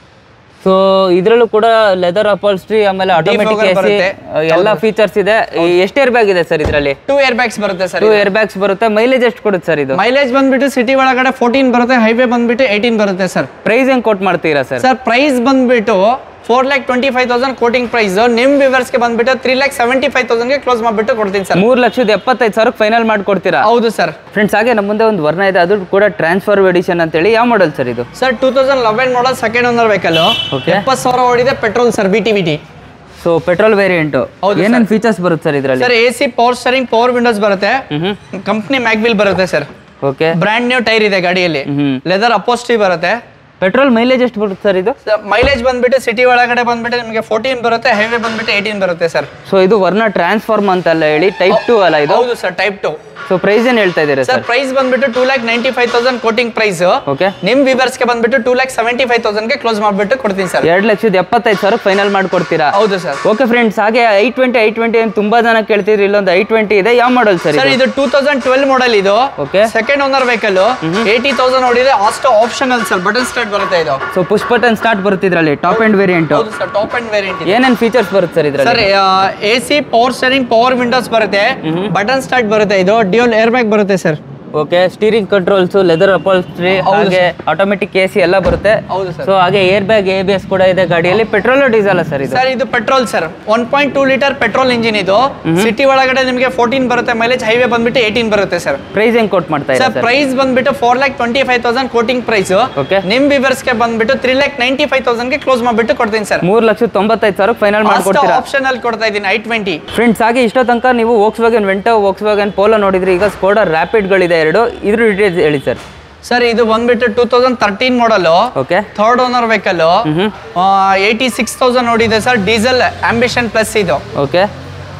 ಸೊ ಇದ್ರಲ್ಲೂ ಕೂಡ ಲೆದರ್ ಅಪಾಲ್ಸ್ಟ್ರಿ ಆಮೇಲೆ ಆಟೋಮೆಟಿಕ್ Defogger ಎಸಿ ಬರುತ್ತೆ. ಎಲ್ಲ ಫೀಚರ್ಸ್ ಇದೆ ಎಷ್ಟು ಏರ್ ಬ್ಯಾಗ್ ಇದೆ ಸರ್ ಇದರಲ್ಲಿ ಟೂ ಏರ್ ಬ್ಯಾಗ್ಸ್ ಬರುತ್ತೆ ಸರ್ ಟೂ ಏರ್ ಬ್ಯಾಗ್ಸ್ ಬರುತ್ತೆ ಮೈಲೇಜ್ ಎಷ್ಟು ಕೊಡುತ್ತೆ ಸರ್ ಇದು ಮೈಲೇಜ್ ಬಂದ್ಬಿಟ್ಟು ಸಿಟಿ ಒಳಗಡೆ ಫೋರ್ಟೀನ್ ಬರುತ್ತೆ ಹೈವೇ ಬಂದ್ಬಿಟ್ಟು ಏಯ್ಟೀನ್ ಬರುತ್ತೆ ಸರ್ ಪ್ರೈಸ್ ಹೆಂಗ್ ಕೊಟ್ ಮಾಡ್ತೀರಾ ಸರ್ ಸರ್ ಪ್ರೈಸ್ ಬಂದ್ಬಿಟ್ಟು four lakh twenty five thousand quoting price ನಿಮ್ ವಿವರ್ಸ್ಗೆ ಬಂದ್ಬಿಟ್ಟು ತ್ರೀ ಲ್ಯಾಕ್ ಸೆವೆಂಟಿ ಫೈವ್ ತೌಸಂಡ್ಗೆ ಕ್ಲೋಸ್ ಮಾಡ್ಬಿಟ್ಟು ಕೊಡ್ತೀನಿ ಸರ್ ಮೂರ್ ಲಕ್ಷದ ಎಪ್ಪತ್ತೈದು ಸಾವಿರಕ್ಕೆ ಫೈನಲ್ ಮಾಡ್ಕೊಡ್ತೀರಾ ಹೌದು ಸರ್ ಫ್ರೆಂಡ್ಸ್ ಹಾಗೆ ನಮ್ಮ ಮುಂದೆ ಒಂದು ವರ್ಣ ಇದೆ ಅದು ಕೂಡ ಟ್ರಾನ್ಸ್ಫರ್ ಎಡಿಷನ್ ಅಂತೇಳಿ ಯಾವ ಮಾಡಲ್ ಸರ್ ಇದು sir two thousand eleven model second owner vehicle Okay. ಎಪ್ಪತ್ತು ಸಾವಿರ ಓಡಿದೆ petrol sir B T B T so petrol variant ಹೌದು ಏನೇನು ಫೀಚರ್ಸ್ ಬರುತ್ತೆ ಸರ್ ಇದರಲ್ಲಿ sir A C power steering power windows ಬರುತ್ತೆ ಹ್ಮ್ ಕಂಪ್ನಿ ಮ್ಯಾಗ್ವಿಲ್ ಬರುತ್ತೆ sir okay brand new tyre ಇದೆ ಗಾಡಿಯಲ್ಲಿ ಹ್ಮ್ ಲೆದರ್ ಅಪೋಸ್ಟಿ ಬರುತ್ತೆ ಪೆಟ್ರೋಲ್ ಮೈಲೇಜ್ ಎಷ್ಟು ಬರುತ್ತೆ ಸರ್ ಇದು ಮೈಲೇಜ್ ಬಂದ್ಬಿಟ್ಟು ಸಿಟಿ ಒಳಗಡೆ ಬಂದ್ಬಿಟ್ಟು ನಿಮಗೆ ಫೋರ್ಟೀನ್ ಬರುತ್ತೆ ಹೈವೇ ಬಂದ್ಬಿಟ್ಟು ಏಯ್ಟೀನ್ ಬರುತ್ತೆ ಸರ್ ಸೊ ಇದು ವರ್ಣ ಟ್ರಾನ್ಸ್ಫಾರ್ಮ್ ಅಂತಲ್ಲ ಹೇಳಿ ಟೈಪ್ ಟು ಅಲ್ಲ ಇದು ಹೌದು sir type two so price ಏನು ಹೇಳ್ತಾ ಇದ್ದೀರಾ ಸರ್ ಸರ್ ಪ್ರೈಸ್ ಬಂದ್ಬಿಟ್ಟು two lakh ninety five thousand quoting price okay ನಿಮ್ ವಿವರ್ಸ್ಗೆ ಬಂದ್ಬಿಟ್ಟು ಟೂ ಲ್ಯಾಕ್ ಸೆವೆಂಟಿ ಫೈವ್ ತೌಸಂಡ್ಗೆ ಕ್ಲೋಸ್ ಮಾಡ್ಬಿಟ್ಟು ಕೊಡ್ತೀನಿ ಸರ್ ಎರಡು ಲಕ್ಷದ ಎಪ್ಪತ್ತೈದು ಸಾವಿರ ಫೈನಲ್ ಮಾಡ್ಕೊಡ್ತೀರಾ ಹೌದು ಸರ್ ಓಕೆ ಫ್ರೆಂಡ್ಸ್ ಹಾಗೆ ಐ ಟ್ವೆಂಟಿ ಐ ಟ್ವೆಂಟಿ ಅಂತ ತುಂಬಾ ಜನ ಕೇಳ್ತಿದ್ರಿ ಇಲ್ಲೊಂದು ಐ ಟ್ವೆಂಟಿ ಇದೆ ಯಾವ ಮಾಡಲ್ ಸರ್ ಸರ್ ಇದು ಟೂ ತೌಸಂಡ್ ಟ್ವೆಲ್ ಮಾಡಲ್ ಇದು okay second owner vehicle eighty thousand ನೋಡಿದ್ರೆ ಅಷ್ಟು ಆಪ್ಷನಲ್ ಸರ್ ಬಟನ್ ಸ್ಟಾರ್ಟ್ ಬರುತ್ತೆ ಇದು ಸೊ ಪುಷ್ ಬಟನ್ ಸ್ಟಾರ್ಟ್ ಬರುತ್ತೆ ಇದರಲ್ಲಿ ಟಾಪ್ ಅಂಡ್ ವೇರಿಯಂಟ್ ಹೌದು ಸರ್ ಟಾಪ್ ಅಂಡ್ ವೇರಿಯಂಟ್ ಇದೆ ಏನೇನು ಫೀಚರ್ಸ್ ಬರುತ್ತೆ ಸರ್ ಸರ್ ಇದರಲ್ಲಿ A C power steering power windows ಬರುತ್ತೆ ಬಟನ್ ಸ್ಟಾರ್ಟ್ ಬರುತ್ತೆ ಇದು ಡ್ಯೂಲ್ ಏರ್ ಬ್ಯಾಗ್ ಬರುತ್ತೆ sir okay steering controls leather upholstery ಹೌದು ಹಾಗೆ ಆಟೋಮೆಟಿಕ್ ಎ ಸಿ ಎಲ್ಲ ಬರುತ್ತೆ ಹೌದು ಸರ್ ಸೊ ಹಾಗೆ air bag A B S ಕೂಡ ಇದೆ ಗಾಡಿಯಲ್ಲಿ ಪೆಟ್ರೋಲ್ ಡೀಸೆಲ್ ಸರ್ ಇದು ಸರ್ ಇದು petrol sir one point two litre petrol engine ಇದು ಸಿಟಿ ಒಳಗಡೆ ನಿಮಗೆ ಫೋರ್ಟೀನ್ ಬರುತ್ತೆ ಮೈಲೇಜ್ ಹೈವೇ ಬಂದ್ಬಿಟ್ಟು ಏಯ್ಟೀನ್ ಬರುತ್ತೆ ಸರ್ ಪ್ರೈಸ್ ಹೆಂಗ್ ಕೊಟ್ ಮಾಡ್ತಾ ಇದೆ ಸರ್ ಸರ್ ಪ್ರೈಸ್ ಬಂದ್ಬಿಟ್ಟು four lakh twenty five thousand quoting price Okay. ನಿಮ್ ವಿವರ್ಸ್ಗೆ ಬಂದ್ಬಿಟ್ಟು ತ್ರೀ ಲ್ಯಾಕ್ ನೈಂಟಿ ಫೈವ್ ತೌಸಂಡ್ಗೆ ಕ್ಲೋಸ್ ಮಾಡ್ಬಿಟ್ಟು ಕೊಡ್ತೀನಿ ಸರ್ ಮೂರ್ ಲಕ್ಷದ ತೊಂಬತ್ತೈದು ಸಾವಿರ ಫೈನಲ್ ಅಷ್ಟು ಮಾಡ್ಕೊಡ್ತೀರಾ ಆಪ್ಷನ್ ಅಲ್ಲಿ ಕೊಡ್ತಾ ಇದ್ದೀನಿ ಐ ಟ್ವೆಂಟಿ ಫ್ರೆಂಡ್ಸ್ ಹಾಗೆ ಇಷ್ಟೋ ತನಕ ನೀವು Volkswagen Vento Volkswagen Polo ನೋಡಿದ್ರಿ ಈಗ ಸ್ಕೋಡಾ ರ್ಯಾಪಿಡ್ಗಳಿದೆ ಎರಡು ಇದ್ರ ಡೀಟೇಲ್ಸ್ ಹೇಳಿ ಸರ್ ಸರ್ ಇದು ಬಂದ್ಬಿಟ್ಟು two thousand thirteen model okay third owner vehicle eighty six thousand ನೋಡಿದೆ ಸರ್ ಡೀಸೆಲ್ ಆಂಬಿಷನ್ ಪ್ಲಸ್ ಇದು ಓಕೆ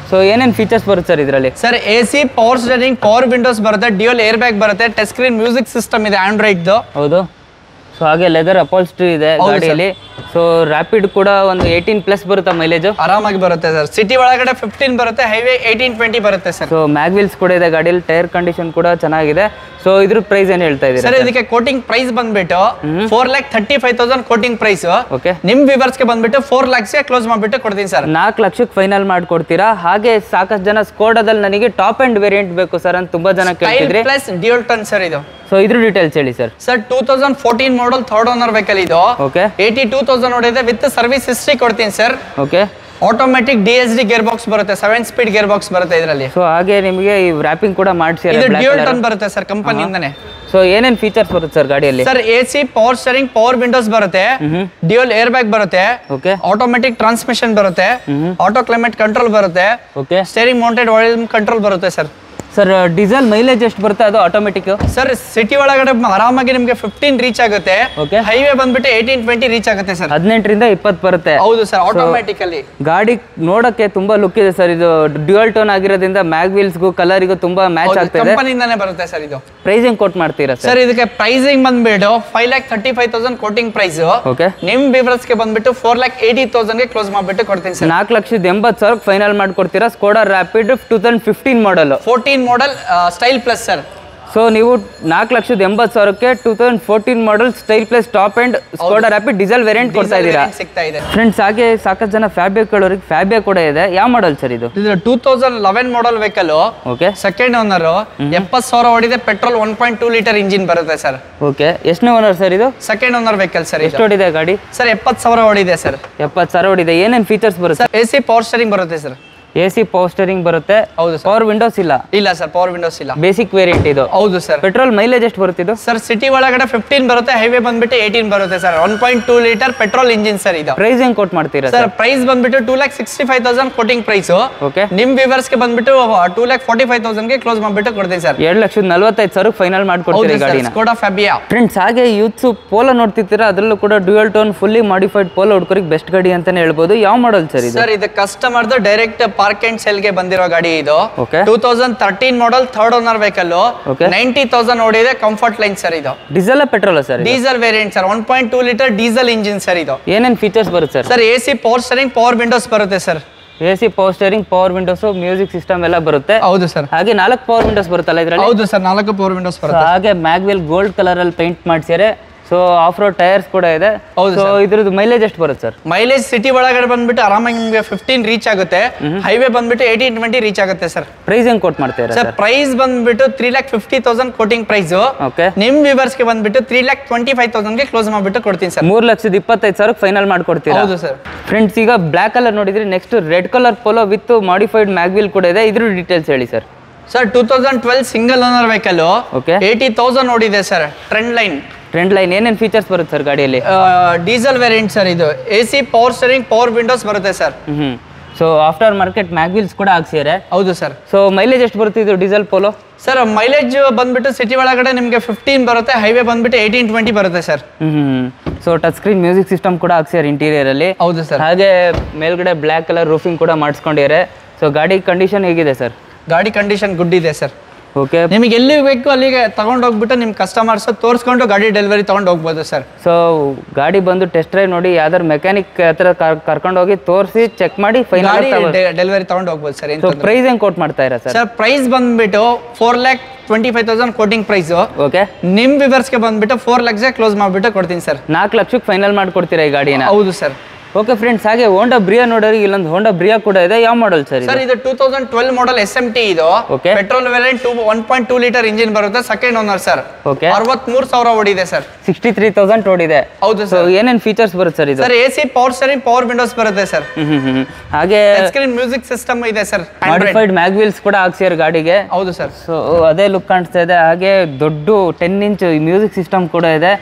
ಸೊ ಏನೇನು ಫೀಚರ್ಸ್ ಬರುತ್ತೆ ಸರ್ ಇದರಲ್ಲಿ sir A C power steering power windows ಬರುತ್ತೆ ಡ್ಯೂಯಲ್ ಏರ್ ಬ್ಯಾಗ್ ಬರುತ್ತೆ touch screen music system ಇದೆ ಆಂಡ್ರಾಯ್ಡ್ದು ಹೌದು ಸೊ ಹಾಗೆ ಲೆದರ್ ಅಪಾಲ್ಸ್ಟ್ರಿ ಇದೆ ಹೌದು sir. ಗಾಡಿಯಲ್ಲಿ ಸೊ ರ್ಯಾಪಿಡ್ ಕೂಡ ಒಂದು ಏಯ್ಟೀನ್ ಪ್ಲಸ್ ಬರುತ್ತಾ ಮೈಲೇಜು ಆರಾಮಾಗಿ ಬರುತ್ತೆ ಸರ್ ಸಿಟಿ ಒಳಗಡೆ ಫಿಫ್ಟೀನ್ ಬರುತ್ತೆ ಹೈವೇ ಏಯ್ಟೀನ್ ಟ್ವೆಂಟಿ ಬರುತ್ತೆ ಸರ್ ಸೊ ಮ್ಯಾಗ್ವಿಲ್ಸ್ ಕೂಡ ಇದೆ ಗಾಡಿಯಲ್ಲಿ ಟೈರ್ ಕಂಡೀಷನ್ ಕೂಡ ಚೆನ್ನಾಗಿದೆ ಸೊ ಇದ್ರ ಪ್ರೈಸ್ ಏನು ಹೇಳ್ತಾ ಸರ್ ಇದ್ದೀರಾ ಇದಕ್ಕೆ ಕೋಟಿಂಗ್ ಪ್ರೈಸ್ ಬಂದ್ಬಿಟ್ಟು four lakh thirty five thousand quoting price okay ನಿಮ್ ವಿವರ್ಸ್ಗೆ ಬಂದ್ಬಿಟ್ಟು ಫೋರ್ ಲ್ಯಾಕ್ಸ್ಗೆ ಕ್ಲೋಸ್ ಮಾಡ್ಬಿಟ್ಟು ಕೊಡ್ತೀನಿ ಸರ್ ನಾಲ್ಕು ಲಕ್ಷಕ್ಕೆ ಫೈನಲ್ ಮಾಡ್ಕೊಡ್ತೀರಾ ಹಾಗೆ ಸಾಕಷ್ಟು ಜನ ಸ್ಕೋಡಾದಲ್ಲಿ ನನಗೆ ಟಾಪ್ ಅಂಡ್ ವೇರಿಯಂಟ್ ಬೇಕು ಸರ್ ಅಂತ ತುಂಬಾ ಜನ ಟೈಲ್ ಕೇಳ್ತಿದ್ರಿ ಪ್ಲಸ್ ಡ್ಯೂಲ್ ಟನ್ ಸರ್ ಇದು ಸೊ ಇದ್ರ ಡೀಟೇಲ್ಸ್ ಹೇಳಿ sir sir two thousand fourteen model third owner vehicle ಇದು ಓಕೆ ಏಯ್ಟಿ ಟೂ ತೌಸಂಡ್ ನೋಡಿದೆ ವಿತ್ ಸರ್ವಿಸ್ ಹಿಸ್ಟ್ರಿ ಕೊಡ್ತೀನಿ sir okay automatic D S D gear box ಬರುತ್ತೆ seven speed gear box ಬರುತ್ತೆ ಇದರಲ್ಲಿ so ಹಾಗೆ ನಿಮಗೆ ಈ ರ್ಯಾಪಿಂಗ್ ಕೂಡ ಮಾಡಿಸಿದ್ದಾರೆ ಇದು ಬ್ಲ್ಯಾಕ್ ಡ್ಯೂಲ್ ಕಲರ್ ಟನ್ ಬರುತ್ತೆ ಸರ್ ಕಂಪನಿಯಿಂದನೇ ಸೊ ಏನೇನು ಫೀಚರ್ಸ್ ಬರುತ್ತೆ ಸರ್ ಗಾಡಿಯಲ್ಲಿ sir A C power steering power windows ಬರುತ್ತೆ ಡ್ಯೂಯಲ್ ಏರ್ ಬ್ಯಾಗ್ ಬರುತ್ತೆ ಓಕೆ ಆಟೋಮೆಟಿಕ್ ಟ್ರಾನ್ಸ್ಮಿಷನ್ ಬರುತ್ತೆ ಆಟೋ ಕ್ಲೈಮೇಟ್ ಕಂಟ್ರೋಲ್ ಬರುತ್ತೆ okay steering mounted volume control ಬರುತ್ತೆ ಸರ್ ಸರ್ ಡೀಸೆಲ್ ಮೈಲೇಜ್ ಎಷ್ಟು ಬರುತ್ತೆ ಅದು ಆಟೋಮೆಟಿಕ್ ಸರ್ ಸಿಟಿ ಒಳಗಡೆ ಆರಾಮಾಗಿ ನಿಮಗೆ ಫಿಫ್ಟೀನ್ ರೀಚ್ ಆಗುತ್ತೆ Okay. ಹೈವೇ ಬಂದ್ಬಿಟ್ಟು ಏಯ್ಟೀನ್ ಟ್ವೆಂಟಿ ರೀಚ್ ಆಗುತ್ತೆ ಸರ್ ಹದಿನೆಂಟರಿಂದ ಇಪ್ಪತ್ತು ಬರುತ್ತೆ ಹೌದು ಸರ್ ಆಟೋಮೆಟಿಕಲಿ ಗಾಡಿ ನೋಡಕ್ಕೆ ತುಂಬಾ ಲುಕ್ ಇದೆ ಸರ್ ಇದು ಡ್ಯುಯಲ್ ಟೋನ್ ಆಗಿರೋದ್ರಿಂದ ಮ್ಯಾಗ್ ವೀಲ್ಸ್ಗೂ ಕಲರಿಗೂ ತುಂಬಾ ಮ್ಯಾಚ್ ಆಗ್ತಿದೆ ಕಂಪನಿಯಿಂದಾನೇ ಬರುತ್ತೆ ಸರ್ ಇದು ಪ್ರೈಸ್ ಹೆಂಗ್ ಕೊಟ್ ಮಾಡ್ತೀರಾ ಸರ್ ಸರ್ ಇದಕ್ಕೆ ಪ್ರೈಸಿಂಗ್ ಬಂದ್ಬಿಟ್ಟು five lakh thirty five thousand quoting price okay ನಿಮ್ ಬಿವರ್ಸ್ಗೆ ಬಂದ್ಬಿಟ್ಟು ಫೋರ್ ಲ್ಯಾಕ್ ಏಯ್ಟಿ ತೌಸಂಡ್ಗೆ ಕ್ಲೋಸ್ ಮಾಡ್ಬಿಟ್ಟು ಕೊಡ್ತೀನಿ ಸರ್ ನಾಲ್ಕು ಲಕ್ಷದ ಎಂಬತ್ತು ಸಾವಿರಕ್ಕೆ ಫೈನಲ್ ಮಾಡ್ಕೊಡ್ತೀರಾ Skoda Rapid two thousand fifteen model fourteen model style plus sir so ನೀವು ನಾಲ್ಕು ಲಕ್ಷದ ಎಂಬತ್ತು ಸಾವಿರಕ್ಕೆ two thousand fourteen model style plus top end Skoda Rapid diesel variant ಕೊಡ್ತಾ ಇದ್ದೀರಾ ಸಿಗ್ತಾ ಇದೆ ಫ್ರೆಂಡ್ಸ್ ಹಾಗೆ ಸಾಕಷ್ಟು ಜನ ಫ್ಯಾಬ್ರಿಕ್ ಕೇಳೋರಿಗೆ ಫ್ಯಾಬ್ರಿಕ್ ಕೂಡ ಇದೆ ಯಾವ ಮಾಡಲ್ ಸರ್ ಇದು ಇದು two thousand eleven model vehicle okay second owner ಎಪ್ಪತ್ತು ಸಾವಿರ ಹೊಡಿದೆ petrol one point two litre engine ಬರುತ್ತೆ ಸರ್ ಓಕೆ ಎಷ್ಟನೇ ಓನರ್ ಸರ್ ಇದು ಸೆಕೆಂಡ್ ಓನರ್ ವೆಹಿಕಲ್ ಸರ್ ಎಷ್ಟು ಹೊಡಿದೆ ಗಾಡಿ ಸರ್ ಎಪ್ಪತ್ತು ಸಾವಿರ ಹೊಡಿದೆ ಸರ್ ಎಪ್ಪತ್ತು ಸಾವಿರ ಹೊಡಿದೆ ಏನೇನು ಫೀಚರ್ಸ್ ಬರುತ್ತೆ sir A C power steering ಬರುತ್ತೆ sir A C power steering ಬರುತ್ತೆ ಹೌದು ಸರ್ ಪವರ್ ವಿಂಡೋಸ್ ಇಲ್ಲ ಇಲ್ಲ ಸರ್ ಪವರ್ ವಿಂಡೋಸ್ ಇಲ್ಲ ಬೇಸಿಕ್ ವೇರಿಯಂಟ್ ಇದು ಹೌದು ಸರ್ ಪೆಟ್ರೋಲ್ ಮೈಲೇಜ್ ಎಷ್ಟು ಬರುತ್ತೆ ಇದು ಸರ್ ಸಿಟಿ ಒಳಗಡೆ ಫಿಫ್ಟೀನ್ ಬರುತ್ತೆ ಹೈವೇ ಬಂದ್ಬಿಟ್ಟು ಏಯ್ಟೀನ್ ಬರುತ್ತೆ sir one point two litre petrol engine sir ಇದು ಪ್ರೈಸ್ ಹೆಂಗ್ ಕೊಟ್ ಮಾಡ್ತೀರಾ ಸರ್ ಪ್ರೈಸ್ ಬಂದ್ಬಿಟ್ಟು two lakh sixty five thousand quoting price okay ನಿಮ್ ವಿವರ್ಸ್ಗೆ ಬಂದ್ಬಿಟ್ಟು ಟೂ ಲ್ಯಾಕ್ ಫಾರ್ಟಿ ಫೈವ್ ತೌಸಂಡ್ಗೆ ಕ್ಲೋಸ್ ಮಾಡ್ಬಿಟ್ಟು ಕೊಡ್ತೀನಿ ಸರ್ ಎರಡು ಲಕ್ಷದ ನಲ್ವತ್ತೈದು ಸಾವಿರಕ್ಕೆ ಫೈನಲ್ ಮಾಡ್ಕೊಡ್ತೀರಿ ಹೌದು ಈ ಸರ್ ಗಾಡಿನ ಸ್ಕೋಡಾ ಫ್ಯಾಬಿಯಾ ಫ್ರೆಂಡ್ಸ್ ಹಾಗೆ ಯೂತ್ಸು ಪೋಲೋ ನೋಡ್ತಿರ್ತೀರಾ ಅದರಲ್ಲೂ ಕೂಡ dual tone fully modified Polo ಹುಡ್ಕೋರಿಗೆ ಬೆಸ್ಟ್ ಗಾಡಿ ಅಂತಾನೆ ಹೇಳ್ಬೋದು ಯಾವ ಮಾಡಲ್ ಸರ್ ಇದು ಸರ್ ಇದು ಕಸ್ಟಮರ್ದು ಡೈರೆಕ್ಟ್ ಪಾರ್ಕ್ ಅಂಡ್ ಸೆಲ್ಗೆ ಬಂದಿರೋ ಗಾಡಿ ಇದು okay two thousand thirteen model third owner vehicle Okay. Ninety thousand ಓಡಿದೆ ಕಂಫರ್ಟ್ ಲೈನ್ ಸರ್ ಇದು ಡೀಸೆಲ್ ಪೆಟ್ರೋಲ್ ಸರ್ ಇದು diesel variant sir one point two litre diesel engine sir ಇದು ಏನೇನು ಫೀಚರ್ಸ್ ಬರುತ್ತೆ sir sir A C power steering power windows ಬರುತ್ತೆ sir A C power steering power windows music system ಎಲ್ಲ ಬರುತ್ತೆ ಹೌದು sir ಹಾಗೆ ನಾಲ್ಕು ಪವರ್ ವಿಂಡೋಸ್ ಬರುತ್ತಲ್ಲ ಇದರಲ್ಲಿ ಹೌದು ಸರ್ ನಾಲ್ಕು ಪವರ್ ವಿಂಡೋಸ್ ಬರುತ್ತೆ ಹಾಗೆ ಮ್ಯಾಗ್ವೆಲ್ ಗೋಲ್ಡ್ ಕಲರ್ ಅಲ್ಲಿ ಪೇಂಟ್ ಮಾಡ್ಸಿದ್ದಾರೆ ಸೊ ಆಫ್ ರೋಡ್ ಟೈರ್ಸ್ ಕೂಡ ಇದೆ ಹೌದು ಸೊ ಇದ್ರದ್ದು ಮೈಲೇಜ್ ಎಷ್ಟು ಬರುತ್ತೆ ಸರ್ ಮೈಲೇಜ್ ಸಿಟಿ ಒಳಗಡೆ ಬಂದ್ಬಿಟ್ಟು ಆರಾಮಾಗಿ ನಿಮಗೆ ಫಿಫ್ಟೀನ್ ರೀಚ್ ಆಗುತ್ತೆ ಹೈವೇ ಬಂದ್ಬಿಟ್ಟು ಏಯ್ಟೀನ್ ಟ್ವೆಂಟಿ ರೀಚ್ ಆಗುತ್ತೆ ಸರ್ ಪ್ರೈಸ್ ಹೆಂಗ್ ಕೊಟ್ ಮಾಡ್ತೀರಾ ಸರ್ ಸರ್ ಪ್ರೈಸ್ ಬಂದ್ಬಿಟ್ಟು three lakh fifty thousand quoting price okay ನಿಮ್ ವಿವರ್ಸ್ಗೆ ಬಂದ್ಬಿಟ್ಟು ತ್ರೀ ಲ್ಯಾಕ್ ಟ್ವೆಂಟಿ ಫೈವ್ ತೌಸಂಡ್ಗೆ ಕ್ಲೋಸ್ ಮಾಡ್ಬಿಟ್ಟು ಕೊಡ್ತೀನಿ ಸರ್ ಮೂರ್ ಲಕ್ಷದ ಇಪ್ಪತ್ತೈದು ಸಾವಿರಕ್ಕೆ ಫೈನಲ್ ಮಾಡ್ಕೊಡ್ತೀರಾ ಹೌದು ಸರ್ ಫ್ರೆಂಡ್ಸ್ ಈಗ ಬ್ಲ್ಯಾಕ್ ಕಲರ್ ನೋಡಿದ್ರೆ next red colour Polo with modified mag wheel ಕೂಡ ಇದೆ ಇದ್ರ ಡೀಟೇಲ್ಸ್ ಹೇಳಿ sir sir two thousand twelve single owner vehicle okay eighty thousand ನೋಡಿದೆ sir trend line trend line ಏನೇನು ಫೀಚರ್ಸ್ ಬರುತ್ತೆ ಸರ್ ಗಾಡಿಯಲ್ಲಿ ಡೀಸೆಲ್ ವೇರಿಯಂಟ್ ಸರ್ ಇದು A C power steering power windows ಬರುತ್ತೆ sir hmm so after market mag wheels ಕೂಡ ಹಾಕ್ಸಿದ್ದಾರೆ ಹೌದು sir so mileage ಎಷ್ಟು ಬರುತ್ತೆ ಇದು ಡೀಸೆಲ್ ಪೋಲೋ ಸರ್ ಮೈಲೇಜ್ ಬಂದ್ಬಿಟ್ಟು ಸಿಟಿ ಒಳಗಡೆ ನಿಮಗೆ ಫಿಫ್ಟೀನ್ ಬರುತ್ತೆ ಹೈವೇ ಬಂದ್ಬಿಟ್ಟು ಏಯ್ಟೀನ್ ಟ್ವೆಂಟಿ ಬರುತ್ತೆ sir hmm so touch screen music system ಕೂಡ ಹಾಕ್ಸಿದ್ದಾರೆ ಇಂಟೀರಿಯರ್ ಅಲ್ಲಿ ಹೌದು ಸರ್ ಹಾಗೆ ಮೇಲ್ಗಡೆ ಬ್ಲ್ಯಾಕ್ ಕಲರ್ ರೂಫಿಂಗ್ ಕೂಡ ಮಾಡಿಸ್ಕೊಂಡಿದ್ದಾರೆ ಸೊ ಗಾಡಿ ಕಂಡೀಷನ್ ಹೇಗಿದೆ ಸರ್ ಗಾಡಿ ಕಂಡೀಷನ್ ಗುಡ್ ಇದೆ ಸರ್ ಓಕೆ ನಿಮಗೆ ಎಲ್ಲಿ ಬೇಕು ಅಲ್ಲಿಗೆ ತಗೊಂಡು ಹೋಗ್ಬಿಟ್ಟು ನಿಮ್ಮ ಕಸ್ಟಮರ್ಸ್ ತೋರಿಸ್ಕೊಂಡು ಗಾಡಿ ಡೆಲಿವರಿ ತಗೊಂಡು ಹೋಗ್ಬೋದು ಸರ್ ಸೊ ಗಾಡಿ ಬಂದು ಟೆಸ್ಟ್ ಡ್ರೈವ್ ನೋಡಿ ಯಾವ್ದಾರು ಮೆಕ್ಯಾನಿಕ್ ಹತ್ರ ಕರ್ಕೊಂಡು ಹೋಗಿ ತೋರಿಸಿ ಚೆಕ್ ಮಾಡಿ ಗಾಡಿ ಫೈನಲ್ ಡೆಲಿವರಿ ತಗೊಂಡು ಹೋಗ್ಬೋದು ಸರ್ ಸೊ ಪ್ರೈಸ್ ಹೆಂಗ್ ಕೋಟ್ ಮಾಡ್ತಾ ಇರಾ ಸರ್ ಸರ್ ಪ್ರೈಸ್ ಬಂದ್ಬಿಟ್ಟು four lakh twenty five thousand quoting price okay ನಿಮ್ ವಿವರ್ಸ್ಗೆ ಬಂದ್ಬಿಟ್ಟು ಫೋರ್ ಲ್ಯಾಕ್ಸ್ಗೆ ಕ್ಲೋಸ್ ಮಾಡ್ಬಿಟ್ಟು ಕೊಡ್ತೀನಿ ಸರ್ ನಾಲ್ಕು ಲಕ್ಷಕ್ಕೆ ಫೈನಲ್ ಮಾಡ್ಕೊಡ್ತೀರಾ ಈ ಗಾಡಿನ ಹೌದು ಸರ್ ಓಕೆ ಫ್ರೆಂಡ್ಸ್ ಹಾಗೆ ಹೋಂಡಾ ಬ್ರಿಯಾ ನೋಡೋರಿಗೆ ಇಲ್ಲೊಂದು ಹೋಂಡಾ ಬ್ರಿಯಾ ಕೂಡ ಇದೆ ಯಾವ ಮಾಡಲ್ ಸರ್ ಸರ್ ಇದು ಇದು two thousand twelve model S M T ಇದು Okay. Petrol variant two one point two litre engine ಬರುತ್ತೆ ಸೆಕೆಂಡ್ ಓನರ್ ಸರ್ ಓಕೆ ಅರವತ್ಮೂರು ಸಾವಿರ ಓಡಿದೆ ಸರ್ ಸಿಕ್ಸ್ಟಿ ತ್ರೀ ತೌಸಂಡ್ ಓಡಿದೆ ಹೌದು ಸೊ ಸರ್ ಏನೇನು ಫೀಚರ್ಸ್ ಬರುತ್ತೆ ಸರ್ ಇದು sir A C power steering power windows ಬರುತ್ತೆ ಸರ್ ಹ್ಮ್ ಹ್ಮ್ ಹ್ಮ್ ಹಾಗೆ ಸ್ಕ್ರೀನ್ ಮ್ಯೂಸಿಕ್ ಸಿಸ್ಟಮ್ ಇದೆ ಸರ್ ಮಾಡಿಫೈಡ್ ಮ್ಯಾಗ್ವಿಲ್ಸ್ ಕೂಡ ಹಾಕ್ಸಿದ್ದಾರೆ ಗಾಡಿಗೆ ಹೌದು ಸರ್ ಸೊ ಅದೇ ಲುಕ್ ಕಾಣಿಸ್ತಾ ಇದೆ ಹಾಗೆ ದೊಡ್ಡ ಟೆನ್ ಇಂಚ್ ಮ್ಯೂಸಿಕ್ ಸಿಸ್ಟಮ್ ಕೂಡ ಇದೆ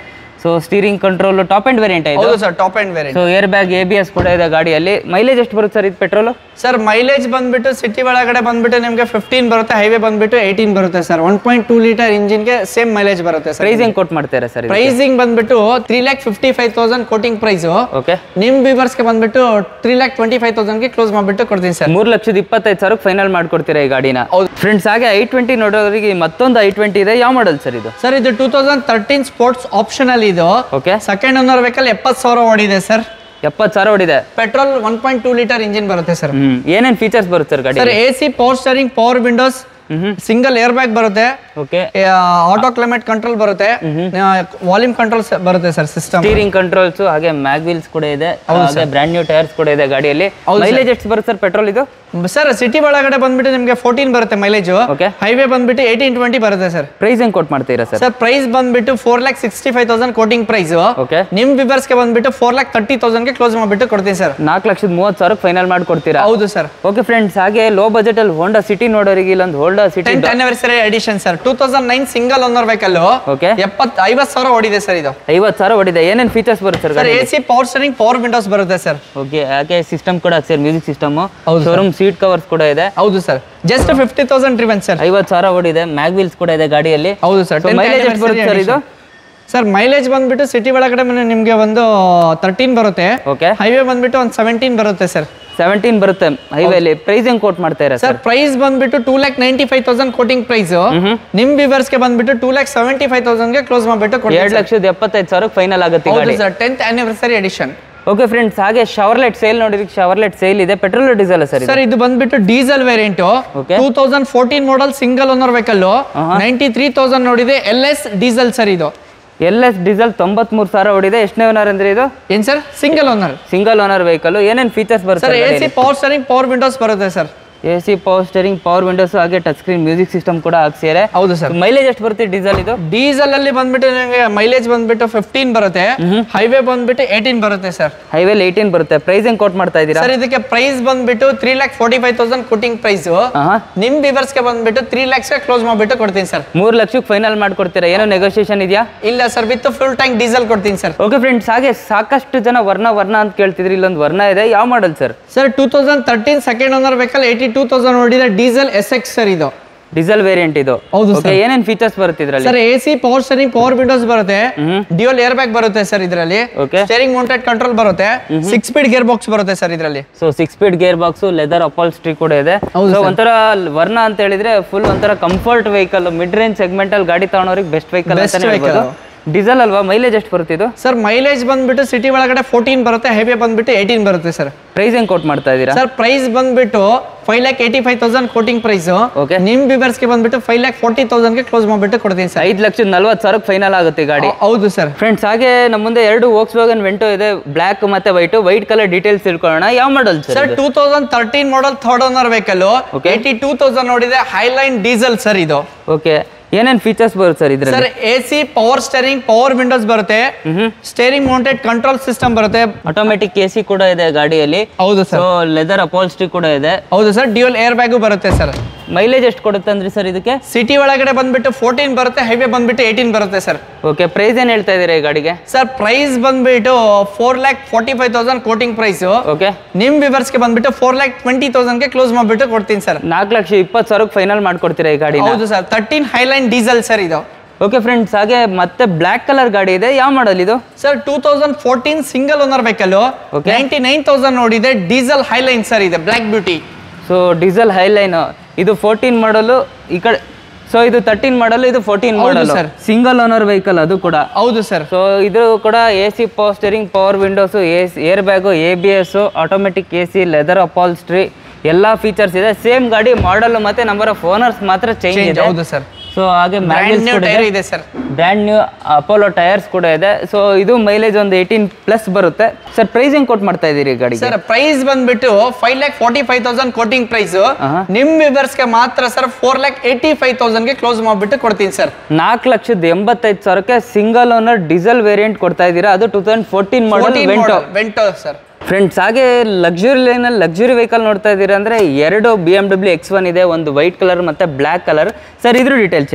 so steering control top end variant ಇದು ಹೌದು sir top end variant so air bag A B S ಕೂಡ ಇದೆ ಗಾಡಿಯಲ್ಲಿ ಮೈಲೇಜ್ ಎಷ್ಟು ಬರುತ್ತೆ ಸರ್ ಇದು ಪೆಟ್ರೋಲು ಸರ್ ಮೈಲೇಜ್ ಬಂದ್ಬಿಟ್ಟು ಸಿಟಿ ಒಳಗಡೆ ಬಂದ್ಬಿಟ್ಟು ನಿಮಗೆ ಫಿಫ್ಟೀನ್ ಬರುತ್ತೆ ಹೈವೇ ಬಂದ್ಬಿಟ್ಟು ಏಯ್ಟೀನ್ ಬರುತ್ತೆ sir one point two litre ಇಂಜಿನ್ಗೆ ಸೇಮ್ ಮೈಲೇಜ್ ಬರುತ್ತೆ ಸರ್ ಪ್ರೈಸ್ ಹೆಂಗ್ ಕೊಟ್ ಮಾಡ್ತೀರಾ ಸರ್ ಪ್ರೈಸಿಂಗ್ ಬಂದ್ಬಿಟ್ಟು three lakh fifty five thousand quoting price okay ನಿಮ್ ವಿವರ್ಸ್ಗೆ ಬಂದ್ಬಿಟ್ಟು ತ್ರೀ ಲ್ಯಾಕ್ ಟ್ವೆಂಟಿ ಫೈವ್ ತೌಸಂಡ್ಗೆ ಕ್ಲೋಸ್ ಮಾಡ್ಬಿಟ್ಟು ಕೊಡ್ತೀನಿ ಸರ್ ಮೂರ್ ಲಕ್ಷದ ಇಪ್ಪತ್ತೈದು ಸಾವಿರಕ್ಕೆ ಫೈನಲ್ ಮಾಡ್ಕೊಡ್ತೀರಾ ಈ ಗಾಡಿನ ಹೌದು. ಫ್ರೆಂಡ್ಸ್ ಹಾಗೆ ಐ ಟ್ವೆಂಟಿ ನೋಡೋರಿಗೆ ಮತ್ತೊಂದು ಐ ಟ್ವೆಂಟಿ ಇದೆ ಯಾವ ಮಾಡಲ್ ಸರ್ ಇದು ಸರ್ ಇದು two thousand thirteen sports optional ಇದು ಓಕೆ ಸೆಕೆಂಡ್ ಓನರ್ ವೆಹಿಕಲ್ ಎಪ್ಪತ್ತು ಸಾವಿರ ಓಡಿದೆ ಸರ್ ಎಪ್ಪತ್ತು ಸಾವಿರ ಹೊಡಿದೆ petrol one point two litre engine ಬರುತ್ತೆ ಸರ್ ಹ್ಮ್ ಏನೇನ್ ಫೀಚರ್ಸ್ ಬರುತ್ತೆ ಸರ್ ಗಾಡಿ sir A C power steering power windows single air bag ಬರುತ್ತೆ ಓಕೆ ಆಟೋ ಕ್ಲೈಮೇಟ್ ಕಂಟ್ರೋಲ್ ಬರುತ್ತೆ ವಾಲ್ಯೂಮ್ ಕಂಟ್ರೋಲ್ ಬರುತ್ತೆ ಸರ್ ಸಿಸ್ಟಮ್ ಸ್ಟೀರಿಂಗ್ ಕಂಟ್ರೋಲ್ಸ್ ಹಾಗೆ ಮ್ಯಾಗ್ ವೀಲ್ಸ್ ಕೂಡ ಇದೆ ಹಾಗೆ ಬ್ರ್ಯಾಂಡ್ ನ್ಯೂ ಟೈರ್ಸ್ ಕೂಡ ಇದೆ ಗಾಡಿಯಲ್ಲಿ ಮೈಲೇಜ್ ಎಷ್ಟು ಬರುತ್ತೆ ಸರ್ ಪೆಟ್ರೋಲ್ ಇದು ಸರ್ ಸಿಟಿ ಒಳಗಡೆ ಬಂದ್ಬಿಟ್ಟು ನಿಮಗೆ ಫೋರ್ಟೀನ್ ಬರುತ್ತೆ ಮೈಲೇಜ್ ಓಕೆ ಹೈವೇ ಬಂದ್ಬಿಟ್ಟು ಏಯ್ಟೀನ್ ಟ್ವೆಂಟಿ ಬರುತ್ತೆ ಸರ್ ಪ್ರೈಸ್ ಹೆಂಗ್ ಕೊಟ್ ಮಾಡ್ತೀರಾ ಸರ್ ಸರ್ ಪ್ರೈಸ್ ಬಂದ್ಬಿಟ್ಟು four lakh sixty five thousand quoting price okay ನಿಮ್ ವಿವರ್ಸ್ಗೆ ಬಂದ್ಬಿಟ್ಟು ಫೋರ್ ಲ್ಯಾಕ್ ತರ್ಟಿ ತೌಸಂಡ್ಗೆ ಕ್ಲೋಸ್ ಮಾಡಿಬಿಟ್ಟು ಕೊಡ್ತೀನಿ ಸರ್ ನಾಲ್ಕು ಲಕ್ಷದ ಮೂವತ್ತು ಸಾವಿರಕ್ಕೆ ಫೈನಲ್ ಮಾಡ್ಕೊಡ್ತೀರಾ ಹೌದು ಸರ್ ಓಕೆ ಫ್ರೆಂಡ್ಸ್ ಹಾಗೆ ಲೋ ಬಜೆಟ್ ಅಲ್ಲಿ ಹೋಂಡಾ ಸಿಟಿ ನೋಡೋರಿಗೆ ಇಲ್ಲೊಂದು Honda City tenth anniversary edition sir two thousand nine single owner vehicle okay ಎಪ್ಪತ್ ಐವತ್ತು ಸಾವಿರ ಓಡಿದೆ ಸರ್ ಇದು ಐವತ್ತು ಸಾವಿರ ಹೊಡಿದೆ ಏನೇನು ಫೀಚರ್ಸ್ ಬರುತ್ತೆ ಸರ್ ಸರ್ ಗಾಡಿ A C power steering power windows ಬರುತ್ತೆ ಸರ್ ಓಕೆ ಹಾಗೆ ಸಿಸ್ಟಮ್ ಕೂಡ ಸರ್ ಮ್ಯೂಸಿಕ್ ಸಿಸ್ಟಮ್ ಹೌದು ಶೋರೂಮ್ ಸೀಟ್ ಕವರ್ಸ್ ಕೂಡ ಇದೆ ಹೌದು ಸರ್ ಜಸ್ಟ್ ಫಿಫ್ಟಿ ತೌಸಂಡ್ ರಿವನ್ ಸರ್ ಐವತ್ತು ಸಾವಿರ ಓಡಿದೆ ಮ್ಯಾಗ್ ವೀಲ್ಸ್ ಕೂಡ ಇದೆ ಗಾಡಿಯಲ್ಲಿ ಹೌದು ಸರ್ ಮೈಲೇಜ್ ಎಷ್ಟು ಬರುತ್ತೆ ಸರ್ ಇದು ಸರ್ ಮೈಲೇಜ್ ಬಂದ್ಬಿಟ್ಟು ಸಿಟಿ ಒಳಗಡೆ ನಿಮಗೆ ಒಂದು ತರ್ಟೀನ್ ಬರುತ್ತೆ ಓಕೆ ಹೈವೇ ಬಂದ್ಬಿಟ್ಟು ಒಂದು ಸೆವೆಂಟೀನ್ ಬರುತ್ತೆ ಸರ್ ಸೆವೆಂಟೀನ್ ಬರುತ್ತೆ ಹೈವೇಲಿ ಪ್ರೈಸ್ ಹೆಂಗ್ ಕೋಟ್ ಮಾಡ್ತಾ ಇರ ಸರ್ ಪ್ರೈಸ್ ಬಂದ್ಬಿಟ್ಟು two lakh ninety five thousand quoting price ನಿಮ್ ವಿವರ್ಸ್ಗೆ ಬಂದ್ಬಿಟ್ಟು ಟೂ ಲ್ಯಾಕ್ ಸೆವೆಂಟಿ ಫೈವ್ ತೌಸಂಡ್ಗೆ ಕ್ಲೋಸ್ ಮಾಡಿಬಿಟ್ಟು ಕೊಡ್ತೀನಿ ಎರಡು ಲಕ್ಷದ ಎಪ್ಪತ್ತೈದು ಸಾವಿರಕ್ಕೆ ಫೈನಲ್ ಆಗುತ್ತೆ ಈ ಹೌದು ಗಾಡಿ sir tenth anniversary edition okay friends ಹಾಗೆ ಶವರ್ಲೆಟ್ ಸೇಲ್ ನೋಡಿದ್ರೆ ಶವರ್ಲೆಟ್ ಸೇಲ್ ಇದೆ ಪೆಟ್ರೋಲ್ ಡೀಸೆಲ್ ಸರ್ ಇದು ಸರ್ ಇದು ಬಂದ್ಬಿಟ್ಟು diesel variant Okay. Two thousand fourteen model single owner vehicle ninety three thousand ನೋಡಿದೆ ಎಲ್ ಎಸ್ ಡೀಸೆಲ್ ಸರ್ ಇದು L S diesel ತೊಂಬತ್ಮೂರು ಸಾವಿರ ಹೊಡಿದೆ ಎಷ್ಟನೇ ಓನರ್ ಅಂದ್ರೆ ಇದು ಏನ್ sir single owner single owner vehicle ಏನೇನು ಫೀಚರ್ಸ್ ಸರ್ ಎ ಬರುತ್ತೆ C power steering power windows ಬರುತ್ತೆ sir A C power steering power windows ಹಾಗೆ ಟಚ್ ಸ್ಕ್ರೀನ್ ಮ್ಯೂಸಿಕ್ ಸಿಸ್ಟಮ್ ಕೂಡ ಹಾಕ್ಸಿದ್ದಾರೆ ಹೌದು ಸರ್ ಮೈಲೇಜ್ ಎಷ್ಟು ಬರುತ್ತೆ ಡೀಸೆಲ್ ಇದು ಡೀಸೆಲ್ ಅಲ್ಲಿ ಬಂದ್ಬಿಟ್ಟು ನಿಮಗೆ ಮೈಲೇಜ್ ಬಂದ್ಬಿಟ್ಟು ಫಿಫ್ಟೀನ್ ಬರುತ್ತೆ ಹೈವೇ ಬಂದ್ಬಿಟ್ಟು ಏಯ್ಟೀನ್ ಬರುತ್ತೆ ಸರ್ ಹೈವೇಲಿ ಏಯ್ಟೀನ್ ಬರುತ್ತೆ ಪ್ರೈಸ್ ಹೆಂಗ್ ಕೋಟ್ ಮಾಡ್ತಾ ಇದ್ದೀರಾ ಸರ್ ಇದಕ್ಕೆ ಪ್ರೈಸ್ ಬಂದ್ಬಿಟ್ಟು three lakh forty five thousand quoting price ಆಹಾ ನಿಮ್ ವಿವರ್ಸ್ಗೆ ಬಂದ್ಬಿಟ್ಟು ತ್ರೀ ಲ್ಯಾಕ್ಸ್ಗೆ ಕ್ಲೋಸ್ ಮಾಡಿಬಿಟ್ಟು ಕೊಡ್ತೀನಿ ಸರ್ ಮೂರು ಲಕ್ಷಕ್ಕೆ ಫೈನಲ್ ಮಾಡ್ಕೊಡ್ತೀರಾ ಏನೋ ನೆಗೋಷಿಯೇಷನ್ ಇದೆಯಾ ಇಲ್ಲ sir with full tank diesel ಕೊಡ್ತೀನಿ ಸರ್ ಓಕೆ ಫ್ರೆಂಡ್ಸ್ ಹಾಗೆ ಸಾಕಷ್ಟು ಜನ ವರ್ಣ ವರ್ಣ ಅಂತ ಕೇಳ್ತಿದ್ರಿ ಇಲ್ಲೊಂದು ವರ್ಣ ಇದೆ ಯಾವ model sir sir two thousand thirteen second owner vehicle eighty two thousand ನೋಡಿದ್ರೆ ಡೀಸೆಲ್ ಎಸ್ ಎಕ್ಸ್ ಸರ್ ಇದು ಡೀಸೆಲ್ ವೇರಿಯಂಟ್ ಇದು ಹೌದು ಓಕೆ ಏನೇನು ಫೀಚರ್ಸ್ ಬರುತ್ತೆ ಇದರಲ್ಲಿ sir A C power steering power windows ಬರುತ್ತೆ ಡ್ಯೂಯಲ್ ಏರ್ ಬ್ಯಾಗ್ ಬರುತ್ತೆ ಸರ್ ಇದರಲ್ಲಿ Okay. ಸ್ಟೇರಿಂಗ್ ಮೌಂಟೆಡ್ ಕಂಟ್ರೋಲ್ ಬರುತ್ತೆ ಸಿಕ್ಸ್ ಸ್ಪೀಡ್ ಗೇರ್ ಬಾಕ್ಸ್ ಬರುತ್ತೆ ಸರ್ ಇದರಲ್ಲಿ so six speed gear box leather upholstery ಕೂಡ ಇದೆ ಹೌದು ಸೊ ಒಂಥರ ವರ್ಣ ಅಂತ ಹೇಳಿದ್ರೆ ಫುಲ್ ಒಂಥರ comfort vehicle mid range segment ಅಲ್ಲಿ ಗಾಡಿ ತಗೊಳೋರಿಗೆ ಬೆಸ್ಟ್ ವೆಹಿಕಲ್ Best ಅಂತಾನೆ ಹೇಳ್ಬೋದು ಡೀಸೆಲ್ ಅಲ್ವಾ ಮೈಲೇಜ್ ಎಷ್ಟು ಬರುತ್ತೆ ಇದು ಸರ್ ಮೈಲೇಜ್ ಬಂದ್ಬಿಟ್ಟು ಸಿಟಿ ಒಳಗಡೆ ಫೋರ್ಟೀನ್ ಬರುತ್ತೆ ಹೈವೇ ಬಂದ್ಬಿಟ್ಟು ಏಯ್ಟೀನ್ ಬರುತ್ತೆ ಸರ್ ಪ್ರೈಸ್ ಹೆಂಗ್ ಕೋಟ್ ಮಾಡ್ತಾ ಇದ್ದೀರಾ ಸರ್ ಪ್ರೈಸ್ ಬಂದ್ಬಿಟ್ಟು five lakh eighty five thousand quoting price Okay. ನಿಮ್ ವಿವರ್ಸ್ಗೆ ಬಂದ್ಬಿಟ್ಟು ಫೈವ್ ಲ್ಯಾಕ್ ಫೋರ್ಟಿ ತೌಸಂಡ್ಗೆ ಕ್ಲೋಸ್ ಮಾಡಿಬಿಟ್ಟು ಕೊಡ್ತೀನಿ ಸರ್ ಐದು ಲಕ್ಷದ ನಲ್ವತ್ತು ಸಾವಿರಕ್ಕೆ ಫೈನಲ್ ಆಗುತ್ತೆ ಈ ಗಾಡಿ ಹೌದು ಸರ್ ಫ್ರೆಂಡ್ಸ್ ಹಾಗೆ ನಮ್ಮ ಮುಂದೆ ಎರಡು ವೋಕ್ಸ್ ವ್ಯಾಗನ್ ವೆಂಟೋ ಇದೆ ಬ್ಲ್ಯಾಕ್ ಮತ್ತೆ ವೈಟ್ ವೈಟ್ ಕಲರ್ ಡೀಟೇಲ್ಸ್ ತಿಳ್ಕೊಳ್ಳೋಣ ಯಾವ model sir sir two thousand thirteen model third owner vehicle Okay. Eighty two thousand ನೋಡಿದೆ ಹೈಲೈನ್ ಡೀಸೆಲ್ ಸರ್ ಇದು ಓಕೆ ಏನೇನು ಫೀಚರ್ಸ್ ಬರುತ್ತೆ ಸರ್ ಇದರಲ್ಲಿ sir A C power steering power windows ಬರುತ್ತೆ steering mounted control system ಬರುತ್ತೆ automatic A C ಕೂಡ ಇದೆ ಗಾಡಿಯಲ್ಲಿ ಹೌದು ಸೊ ಸರ್ ಲೆದರ್ ಅಪಾಲ್ಸ್ಟ್ರಿ ಕೂಡ ಇದೆ ಹೌದು ಸರ್ ಡ್ಯೂಯಲ್ ಏರ್ ಬ್ಯಾಗು ಬರುತ್ತೆ ಸರ್ ಮೈಲೇಜ್ ಎಷ್ಟು ಕೊಡುತ್ತೆ ಅಂದ್ರಿ ಸರ್ ಇದಕ್ಕೆ ಸಿಟಿ ಒಳಗಡೆ ಬಂದ್ಬಿಟ್ಟು ಫೋರ್ಟೀನ್ ಬರುತ್ತೆ ಹೈವೇ ಬಂದ್ಬಿಟ್ಟು ಏಯ್ಟೀನ್ ಬರುತ್ತೆ ಸರ್ ಓಕೆ ಪ್ರೈಸ್ ಏನು ಹೇಳ್ತಾ ಇದ್ದೀರಾ ಈ ಗಾಡಿಗೆ ಸರ್ ಪ್ರೈಸ್ ಬಂದ್ಬಿಟ್ಟು four lakh forty five thousand quoting price okay ನಿಮ್ ವಿವರ್ಸ್ಗೆ ಬಂದ್ಬಿಟ್ಟು ಫೋರ್ ಲ್ಯಾಕ್ ಟ್ವೆಂಟಿ ತೌಸಂಡ್ಗೆ ಕ್ಲೋಸ್ ಮಾಡಿಬಿಟ್ಟು ಕೊಡ್ತೀನಿ ಸರ್ ನಾಲ್ಕು ಲಕ್ಷ ಇಪ್ಪತ್ತು ಸಾವಿರಕ್ಕೆ ಫೈನಲ್ ಮಾಡ್ಕೊಡ್ತೀರಾ ಈ ಗಾಡಿನ ಹೌದು sir thirteen highline diesel sir ಇದು ಓಕೆ ಫ್ರೆಂಡ್ಸ್ ಹಾಗೆ ಮತ್ತೆ ಬ್ಲ್ಯಾಕ್ ಕಲರ್ ಗಾಡಿ ಇದೆ ಯಾವ ಮಾಡಲ್ ಇದು sir two thousand fourteen single owner vehicle Okay. Ninety nine thousand ನೋಡಿದೆ ಡೀಸೆಲ್ ಹೈಲೈನ್ ಸರ್ ಇದೆ black beauty so diesel highline ಇದು ಫೋರ್ಟೀನ್ ಮಾಡಲು ಈ ಕಡೆ ಸೊ ಇದು ತರ್ಟೀನ್ ಮಾಡಲ್ ಇದು ಫೋರ್ಟೀನ್ ಹೌದು model sir. Single owner vehicle ಅದು ಕೂಡ ಹೌದು ಸರ್ ಸೊ ಇದು ಕೂಡ A C power steering power windows a air bag A B S automatic A C leather upholstery ಎಲ್ಲ ಫೀಚರ್ಸ್ ಇದೆ ಸೇಮ್ ಗಾಡಿ ಮಾಡಲ್ ಮತ್ತೆ ನಂಬರ್ ಆಫ್ ಓನರ್ಸ್ ಮಾತ್ರ ಚೇಂಜ್ ಚೇಂಜ್ ಇದೆ ಹೌದು ಸರ್ ಸೊ ಹಾಗೆ ಬ್ರ್ಯಾಂಡ್ ನ್ಯೂ ಟೈರ್ ಇದೆ sir brand new Apollo tyres ಕೂಡ ಇದೆ ಸೊ ಇದು ಮೈಲೇಜ್ ಒಂದು ಏಯ್ಟೀನ್ ಪ್ಲಸ್ ಬರುತ್ತೆ ಸರ್ ಪ್ರೈಸ್ ಹೆಂಗ್ ಕೊಟ್ಟು ಮಾಡ್ತಾ ಇದ್ದೀರಿ ಗಾಡಿಗೆ ಸರ್ ಪ್ರೈಸ್ ಬಂದ್ಬಿಟ್ಟು five lakh forty five thousand quoting price ಆಹಾ. ನಿಮ್ ವಿವರ್ಸ್ಗೆ ಮಾತ್ರ sir four lakh eighty five ತೌಸಂಡ್ಗೆ ಕ್ಲೋಸ್ ಮಾಡಿಬಿಟ್ಟು ಕೊಡ್ತೀನಿ ಸರ್ ನಾಲ್ಕು ಲಕ್ಷದ ಎಂಬತ್ತೈದು ಸಾವಿರಕ್ಕೆ ಸಿಂಗಲ್ ಓನರ್ ಡೀಸೆಲ್ ವೇರಿಯಂಟ್ ಕೊಡ್ತಾ ಇದ್ದೀರಾ ಅದು two thousand fourteen model Vento Vento sir friends ಹಾಗೆ ಲಕ್ಸುರಿ ಲೈನಲ್ಲಿ ಲಕ್ಸುರಿ ವೆಹಿಕಲ್ ನೋಡ್ತಾ ಇದ್ದೀರಾ ಅಂದರೆ ಎರಡು B M W X one ಇದೆ ಒಂದು ವೈಟ್ ಕಲರ್ ಮತ್ತು ಬ್ಲ್ಯಾಕ್ ಕಲರ್ ಸರ್ ಇದ್ರ ಡೀಟೇಲ್ಸ್ ಹೇಳಿ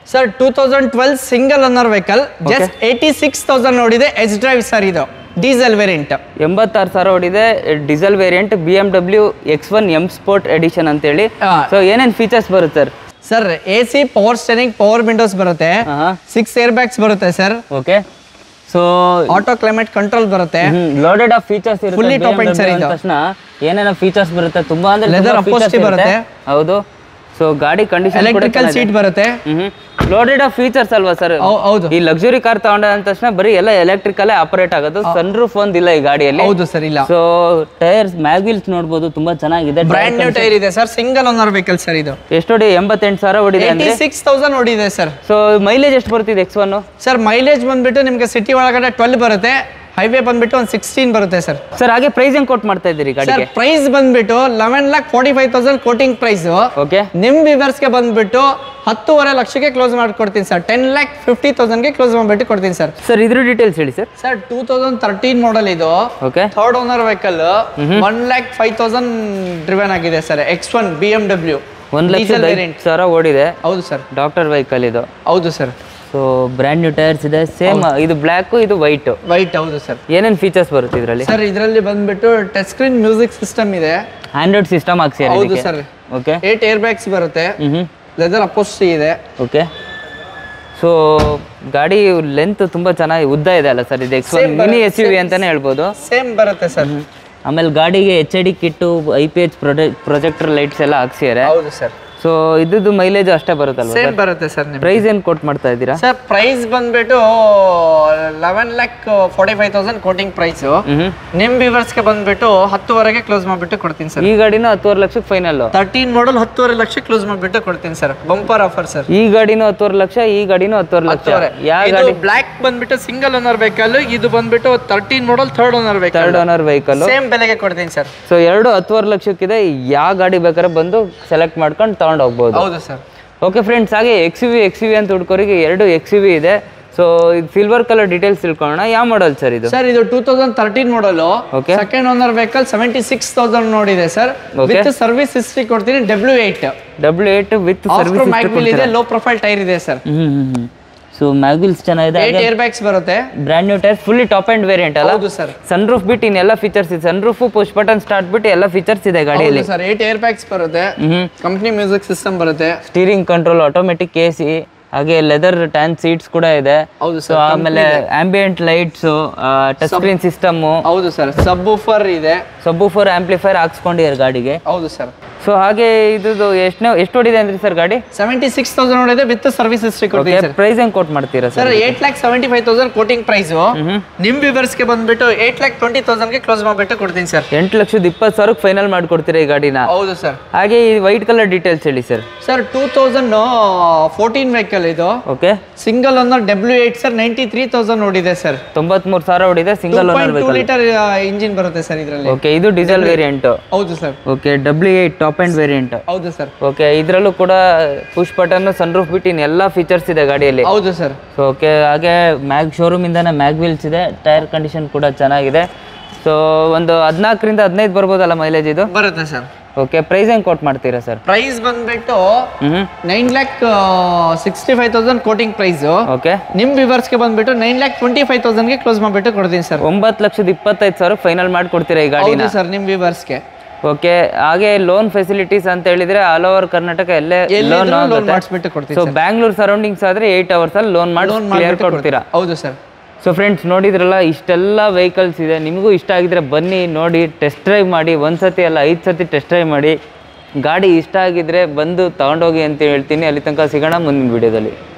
sir two thousand twelve single owner vehicle just eighty six thousand ನೋಡಿದೆ ಎಚ್ ಡ್ರೈವ್ ಸರ್ ಇದು ಡೀಸೆಲ್ ವೇರಿಯಂಟ್ ಎಂಬತ್ತಾರು ಸಾವಿರ ಹೊಡಿದೆ diesel variant B M W X one M sport edition ಅಂತೇಳಿ ಹಾ. ಸೊ ಏನೇನು ಫೀಚರ್ಸ್ ಬರುತ್ತೆ sir sir A C power steering power windows ಬರುತ್ತೆ ಹಾಂ ಸಿಕ್ಸ್ ಏರ್ ಬ್ಯಾಗ್ಸ್ ಬರುತ್ತೆ sir okay so auto climate control ಬರುತ್ತೆ ಲೋಡೆಡ್ ಆಫ್ ಫೀಚರ್ಸ್ ಇರುತ್ತೆ Fully top end BMW sir ಅಂದ ಇದು. ತಕ್ಷಣ ಏನೇನೋ ಫೀಚರ್ಸ್ ಬರುತ್ತೆ ತುಂಬಾ ಅಂದ್ರೆ Leather ತುಂಬಾ features upholstery ಇರುತ್ತೆ. ಬರುತ್ತೆ. ಹೌದು ಸೊ ಗಾಡಿ ಕಂಡೀಷನ್ ಎಲೆಕ್ಟ್ರಿಕಲ್ ಸೀಟ್ ಬರುತ್ತೆ ಲೋಡೆಡ್ ಆಫ್ ಫೀಚರ್ಸ್ ಅಲ್ವಾ ಸರ್ ಹೌ- ಹೌದು ಈ ಲಕ್ಸುರಿ ಕಾರ್ ತಗೊಂಡ ಅಂದ ತಕ್ಷಣ ಬರೀ ಎಲ್ಲ ಎಲೆಕ್ಟ್ರಿಕಲ್ ಆಪರೇಟ್ ಆಗೋದು ಸನ್ ರೂಫ್ ಒಂದಿಲ್ಲ ಈ ಗಾಡಿಯಲ್ಲಿ ಹೌದು ಸರ್ ಇಲ್ಲ ಸೊ ಟೈರ್ಸ್ ಮ್ಯಾಗ್ವಿಲ್ಸ್ ನೋಡ್ಬೋದು ತುಂಬಾ ಚೆನ್ನಾಗಿದೆ ಬ್ರ್ಯಾಂಡ್ ನ್ಯೂ ಟೈರ್ ಇದೆ sir single owner vehicle sir ಇದು ಎಷ್ಟು ಹೊಡಿ ಎಂಬತ್ತೆಂಟು ಸಾವಿರ ಹೊಡಿದೆ ಏಯ್ಟಿ ಅಂದ್ರೆ ಸಿಕ್ಸ್ ತೌಸಂಡ್ ಹೊಡಿದೆ ಸರ್ ಸೊ ಮೈಲೇಜ್ ಎಷ್ಟು ಬರ್ತಿದೆ ಎಕ್ಸ್ ಒನ್ ಸರ್ ಮೈಲೇಜ್ ಬಂದ್ಬಿಟ್ಟು ನಿಮಗೆ ಸಿಟಿ ಒಳಗಡೆ ಟ್ವೆಲ್ ಬರುತ್ತೆ ಹೈವೇ ಬಂದ್ಬಿಟ್ಟು ಒಂದು ಸಿಕ್ಸ್ಟೀನ್ ಬರುತ್ತೆ ಸರ್ ಸರ್ ಹಾಗೆ ಪ್ರೈಸ್ ಹೆಂಗ್ ಕೊಟ್ ಮಾಡ್ತಾ ಇದ್ದೀರಿ ಸರ್ ಗಾಡಿಗೆ ಪ್ರೈಸ್ ಬಂದ್ಬಿಟ್ಟು eleven lakh forty five thousand quoting price okay ನಿಮ್ ವಿವರ್ಸ್ಗೆ ಬಂದ್ಬಿಟ್ಟು ಹತ್ತೂವರೆ ಲಕ್ಷಕ್ಕೆ ಕ್ಲೋಸ್ ಮಾಡ್ಕೊಡ್ತೀನಿ ಸರ್ ಟೆನ್ ಲ್ಯಾಕ್ ಫಿಫ್ಟಿ ತೌಸಂಡ್ಗೆ ಕ್ಲೋಸ್ ಮಾಡಿಬಿಟ್ಟು ಕೊಡ್ತೀನಿ ಸರ್ ಸರ್ ಇದ್ರ ಡೀಟೇಲ್ಸ್ ಹೇಳಿ sir sir two thousand thirteen model ಇದು okay third owner vehicle one lakh five thousand driven ಆಗಿದೆ sir X one B M W ಒಂದ್ ಲಕ್ಷದ ಐದು ಸಾವಿರ ಓಡಿದೆ ಹೌದು ಸರ್ ಡಾಕ್ಟರ್ ವೆಹಿಕಲ್ ಇದು ಹೌದು sir so brand new tyres ಇದೆ ಸೇಮ್ ಇದು ಬ್ಲ್ಯಾಕ್ ಇದು ವೈಟ್ ವೈಟ್ ಹೌದು ಸರ್ ಏನೇನು ಫೀಚರ್ಸ್ ಬರುತ್ತೆ ಇದರಲ್ಲಿ ಸರ್ ಇದರಲ್ಲಿ ಬಂದ್ಬಿಟ್ಟು ಟಚ್ ಸ್ಕ್ರೀನ್ ಮ್ಯೂಸಿಕ್ ಸಿಸ್ಟಮ್ ಇದೆ ಆಂಡ್ರಾಯ್ಡ್ ಸಿಸ್ಟಮ್ ಹಾಕ್ಸಿದ್ದಾರೆ ಹೌದು sir okay eight air bags ಬರುತ್ತೆ ಹ್ಮ್ ಲೆದರ್ ಅಪೋಸ್ಟಿ ಇದೆ ಓಕೆ ಸೊ ಗಾಡಿ ಲೆಂತ್ ತುಂಬಾ ಚೆನ್ನಾಗಿ ಉದ್ದ ಇದೆ ಅಲ್ಲ ಸರ್ ಇದು X one mini S U V ಅಂತಾನೆ ಹೇಳ್ಬೋದು ಸೇಮ್ ಬರುತ್ತೆ ಸರ್ ಆಮೇಲೆ ಗಾಡಿಗೆ H I D kit I P H projector lights ಎಲ್ಲ ಹಾಕ್ಸಿದ್ದಾರೆ ಹೌದು ಸರ್ ಸೊ ಇದ್ದು ಮೈಲೇಜ್ ಅಷ್ಟೇ ಬರುತ್ತಲ್ವ ಸೇಮ್ ಬರುತ್ತೆ ಸರ್ ನಿಮ್ಗೆ ಪ್ರೈಸ್ ಏನು ಕೊಟ್ ಮಾಡ್ತಾ ಇದ್ದೀರಾ ಸರ್ ಪ್ರೈಸ್ ಬಂದ್ಬಿಟ್ಟು eleven lakh forty five thousand quoting price ಹ್ಮ್ ನಿಮ್ ವಿವರ್ಸ್ಗೆ ಬಂದ್ಬಿಟ್ಟು ಹತ್ತುವರೆಗೆ ಕ್ಲೋಸ್ ಮಾಡಿಬಿಟ್ಟು ಕೊಡ್ತೀನಿ ಸರ್ ಈ ಗಾಡಿನೂ ಹತ್ತುವರೆ ಲಕ್ಷಕ್ಕೆ ಫೈನಲ್ ತರ್ಟೀನ್ ಮಾಡಲ್ ಹತ್ತುವರೆ ಲಕ್ಷ ಕ್ಲೋಸ್ ಮಾಡಿಬಿಟ್ಟು ಕೊಡ್ತೀನಿ ಸರ್ ಬಂಪರ್ ಆಫರ್ ಸರ್ ಈ ಗಾಡಿನೂ ಹತ್ತುವರೆ ಲಕ್ಷ ಈ ಗಾಡಿನೂ ಹತ್ತುವರೆ ಲಕ್ಷ ಯಾವ ಇದು ಗಾಡಿ ಬ್ಲ್ಯಾಕ್ ಬಂದ್ಬಿಟ್ಟು ಸಿಂಗಲ್ ಓನರ್ ವೆಹಿಕಲ್ ಇದು ಬಂದ್ಬಿಟ್ಟು thirteen model third owner vehicle third owner vehicle same ಬೆಲೆಗೆ ಕೊಡ್ತೀನಿ ಸರ್ ಸೊ ಎರಡು ಹತ್ತುವರೆ ಲಕ್ಷಕ್ಕಿದೆ ಯಾವ ಗಾಡಿ ಬೇಕಾದ್ರೆ ಬಂದು ಸೆಲೆಕ್ಟ್ ಮಾಡ್ಕೊಂಡು ತಗೊಂಡು ಹೋಗ್ಬೋದು ಹೌದು ಸರ್ ಓಕೆ ಫ್ರೆಂಡ್ಸ್ ಹಾಗೆ ಎಕ್ಸ್ ವಿ ಎಕ್ಸ್ ವಿ ಅಂತ ಹುಡ್ಕೋರಿಗೆ ಎರಡು ಎಕ್ಸ್ ವಿ ಇದೆ ಸೊ ಇದು ಸಿಲ್ವರ್ ಕಲರ್ ಡೀಟೇಲ್ಸ್ ತಿಳ್ಕೊಳ್ಳೋಣ ಯಾವ ಮಾಡಲ್ ಸರ್ ಇದು ಸರ್ ಇದು two thousand thirteen model Okay. Second owner vehicle seventy six thousand ನೋಡಿದೆ sir Okay. With service history ಕೊಡ್ತೀನಿ W eight W eight with after service mag wheel ಇದೆ low profile tyre ಇದೆ sir hmm hmm hmm so mag wheels ಚೆನ್ನಾಗಿದೆ eight air bags ಬರುತ್ತೆ brand new tyre fully top end variant ಅಲ್ಲ ಹೌದು sir sun roof ಬಿಟ್ಟು ಇನ್ನೆಲ್ಲ features ಇದೆ sun roof push button start ಬಿಟ್ಟು ಎಲ್ಲ ಫೀಚರ್ಸ್ ಇದೆ ಗಾಡಿಯಲ್ಲಿ ಹೌದು ಸರ್ ಏಟ್ ಏರ್ ಬ್ಯಾಗ್ಸ್ ಬರುತ್ತೆ ಹ್ಮ್ ಕಂಪ್ನಿ ಮ್ಯೂಸಿಕ್ ಸಿಸ್ಟಮ್ ಬರುತ್ತೆ steering control automatic A C ಹಾಗೆ ಲೆದರ್ ಟ್ಯಾನ್ ಸೀಟ್ಸ್ ಕೂಡ ಇದೆ ಹೌದು ಸೊ ಸರ್ ಆಮೇಲೆ ambient lights touch screen system ಹೌದು ಸರ್ ಸಬ್ ಊಫರ್ ಇದೆ ಸಬ್ಬು ಫೋರ್ ಆಂಪ್ಲಿಫೈರ್ ಹಾಕ್ಸ್ಕೊಂಡಿದ್ದಾರೆ ಗಾಡಿಗೆ ಹೌದು ಸರ್ ಸೊ ಹಾಗೆ ಇದು ಎಷ್ಟನೇ ಎಷ್ಟು ಹೊಡಿದೆ ಅಂದ್ರಿ ಸರ್ ಗಾಡಿ ಸೆವೆಂಟಿ ಸಿಕ್ಸ್ ತೌಸಂಡ್ ನೋಡಿದೆ ವಿತ್ ಸರ್ವಿಸ್ ಹಿಸ್ಟ್ರಿ ಕೊಡ್ತೀನಿ ಸರ್ ಪ್ರೈಸ್ ಹೆಂಗ್ ಕೊಟ್ ಮಾಡ್ತೀರಾ sir sir eight lakh seventy five thousand quoting price ನಿಮ್ ವಿವರ್ಸ್ಗೆ ಬಂದ್ಬಿಟ್ಟು ಏಟ್ ಲ್ಯಾಕ್ ಟ್ವೆಂಟಿ ತೌಸಂಡ್ಗೆ ಕ್ಲೋಸ್ ಮಾಡಿಬಿಟ್ಟು ಕೊಡ್ತೀನಿ ಸರ್ ಎಂಟು ಲಕ್ಷದ ಇಪ್ಪತ್ತು ಸಾವಿರಕ್ಕೆ ಫೈನಲ್ ಮಾಡ್ಕೊಡ್ತೀರಾ ಈ ಗಾಡಿನ ಹೌದು ಸರ್ ಹಾಗೆ ಈ ವೈಟ್ ಕಲರ್ ಡೀಟೇಲ್ಸ್ ಹೇಳಿ sir sir two thousand fourteen vehicle ಇದು okay single owner W eight sir ninety three thousand ನೋಡಿದೆ ಸರ್ ತೊಂಬತ್ಮೂರು ಸಾವಿರ ಹೊಡಿದೆ single owner two vehicle litre engine ಬರುತ್ತೆ ಸರ್ ಇದರಲ್ಲಿ ಓಕೆ ಇದು ಡೀಸೆಲ್ ವೇರಿಯಂಟ್ ಹೌದು sir okay W eight top end variant ಹೌದು ಸರ್ ಓಕೆ ಇದರಲ್ಲೂ ಕೂಡ ಪುಷ್ ಬಟನ್ ಸನ್ ರೂಫ್ ಬಿಟ್ಟು ಎಲ್ಲ ಫೀಚರ್ಸ್ ಇದೆ ಗಾಡಿಯಲ್ಲಿ ಹೌದು ಸರ್ ಓಕೆ ಹಾಗೆ ಮ್ಯಾಗ್ ಶೋರೂಮ್ ಇಂದಾನೆ ಮ್ಯಾಗ್ ವೀಲ್ಸ್ ಇದೆ ಟೈರ್ ಕಂಡೀಷನ್ ಕೂಡ ಚೆನ್ನಾಗಿದೆ ಸೊ ಒಂದು ಹದಿನಾಲ್ಕರಿಂದ ಹದಿನೈದು ಬರ್ಬೋದಲ್ಲ ಮೈಲೇಜ್ ಇದು ಬರುತ್ತೆ ಸರ್ ಓಕೆ ಪ್ರೈಸ್ ಹೆಂಗ್ ಕೊಟ್ ಮಾಡ್ತೀರಾ ಸರ್ ಪ್ರೈಸ್ ಬಂದ್ಬಿಟ್ಟು hmm nine lakh sixty five thousand quoting price okay ನಿಮ್ ವಿವರ್ಸ್ಗೆ ಬಂದ್ಬಿಟ್ಟು ನೈನ್ ಲ್ಯಾಕ್ ಟ್ವೆಂಟಿ ಫೈವ್ ತೌಸಂಡ್ಗೆ ಕ್ಲೋಸ್ ಮಾಡಿಬಿಟ್ಟು ಕೊಡ್ತೀನಿ ಸರ್ ಒಂಬತ್ತು ಲಕ್ಷದ ಇಪ್ಪತ್ತೈದು ಸಾವಿರ ಫೈನಲ್ ಮಾಡ್ಕೊಡ್ತೀರಾ ಈ ಗಾಡಿನ ಹೌದು ಸರ್ ನಿಮ್ ವಿವರ್ಸ್ಗೆ ಓಕೆ ಹಾಗೆ ಲೋನ್ ಫೆಸಿಲಿಟೀಸ್ ಅಂತ ಹೇಳಿದ್ರೆ ಆಲ್ ಓವರ್ ಕರ್ನಾಟಕ ಎಲ್ಲೇ ಲೋನ್ ಲೋನ್ ಮಾಡಿಸ್ಬಿಟ್ಟು ಕೊಡ್ತೀನಿ ಸೊ ಬ್ಯಾಂಗ್ಳೂರ್ ಸರೌಂಡಿಂಗ್ಸ್ ಆದ್ರೆ ಏಟ್ ಅವರ್ಸ್ ಅಲ್ಲಿ ಲೋನ್ ಮಾಡಿ ಲೋನ್ ಕ್ಲಿಯರ್ ಮಾಡಿಬಿಟ್ಟು ಕೊಡ್ತೀರಾ ಹೌದು ಸರ್ ಸೊ ಫ್ರೆಂಡ್ಸ್ ನೋಡಿದ್ರಲ್ಲ ಇಷ್ಟೆಲ್ಲ ವೆಹಿಕಲ್ಸ್ ಇದೆ ನಿಮಗೂ ಇಷ್ಟ ಆಗಿದ್ರೆ ಬನ್ನಿ ನೋಡಿ ಟೆಸ್ಟ್ ಡ್ರೈವ್ ಮಾಡಿ ಒಂದ್ಸತಿ ಅಲ್ಲ ಐದು ಸತಿ ಟೆಸ್ಟ್ ಡ್ರೈವ್ ಮಾಡಿ ಗಾಡಿ ಇಷ್ಟ ಆಗಿದ್ರೆ ಬಂದು ತಗೊಂಡೋಗಿ ಅಂತ ಹೇಳ್ತೀನಿ ಅಲ್ಲಿ ತನಕ ಸಿಗೋಣ ಮುಂದಿನ ವಿಡಿಯೋದಲ್ಲಿ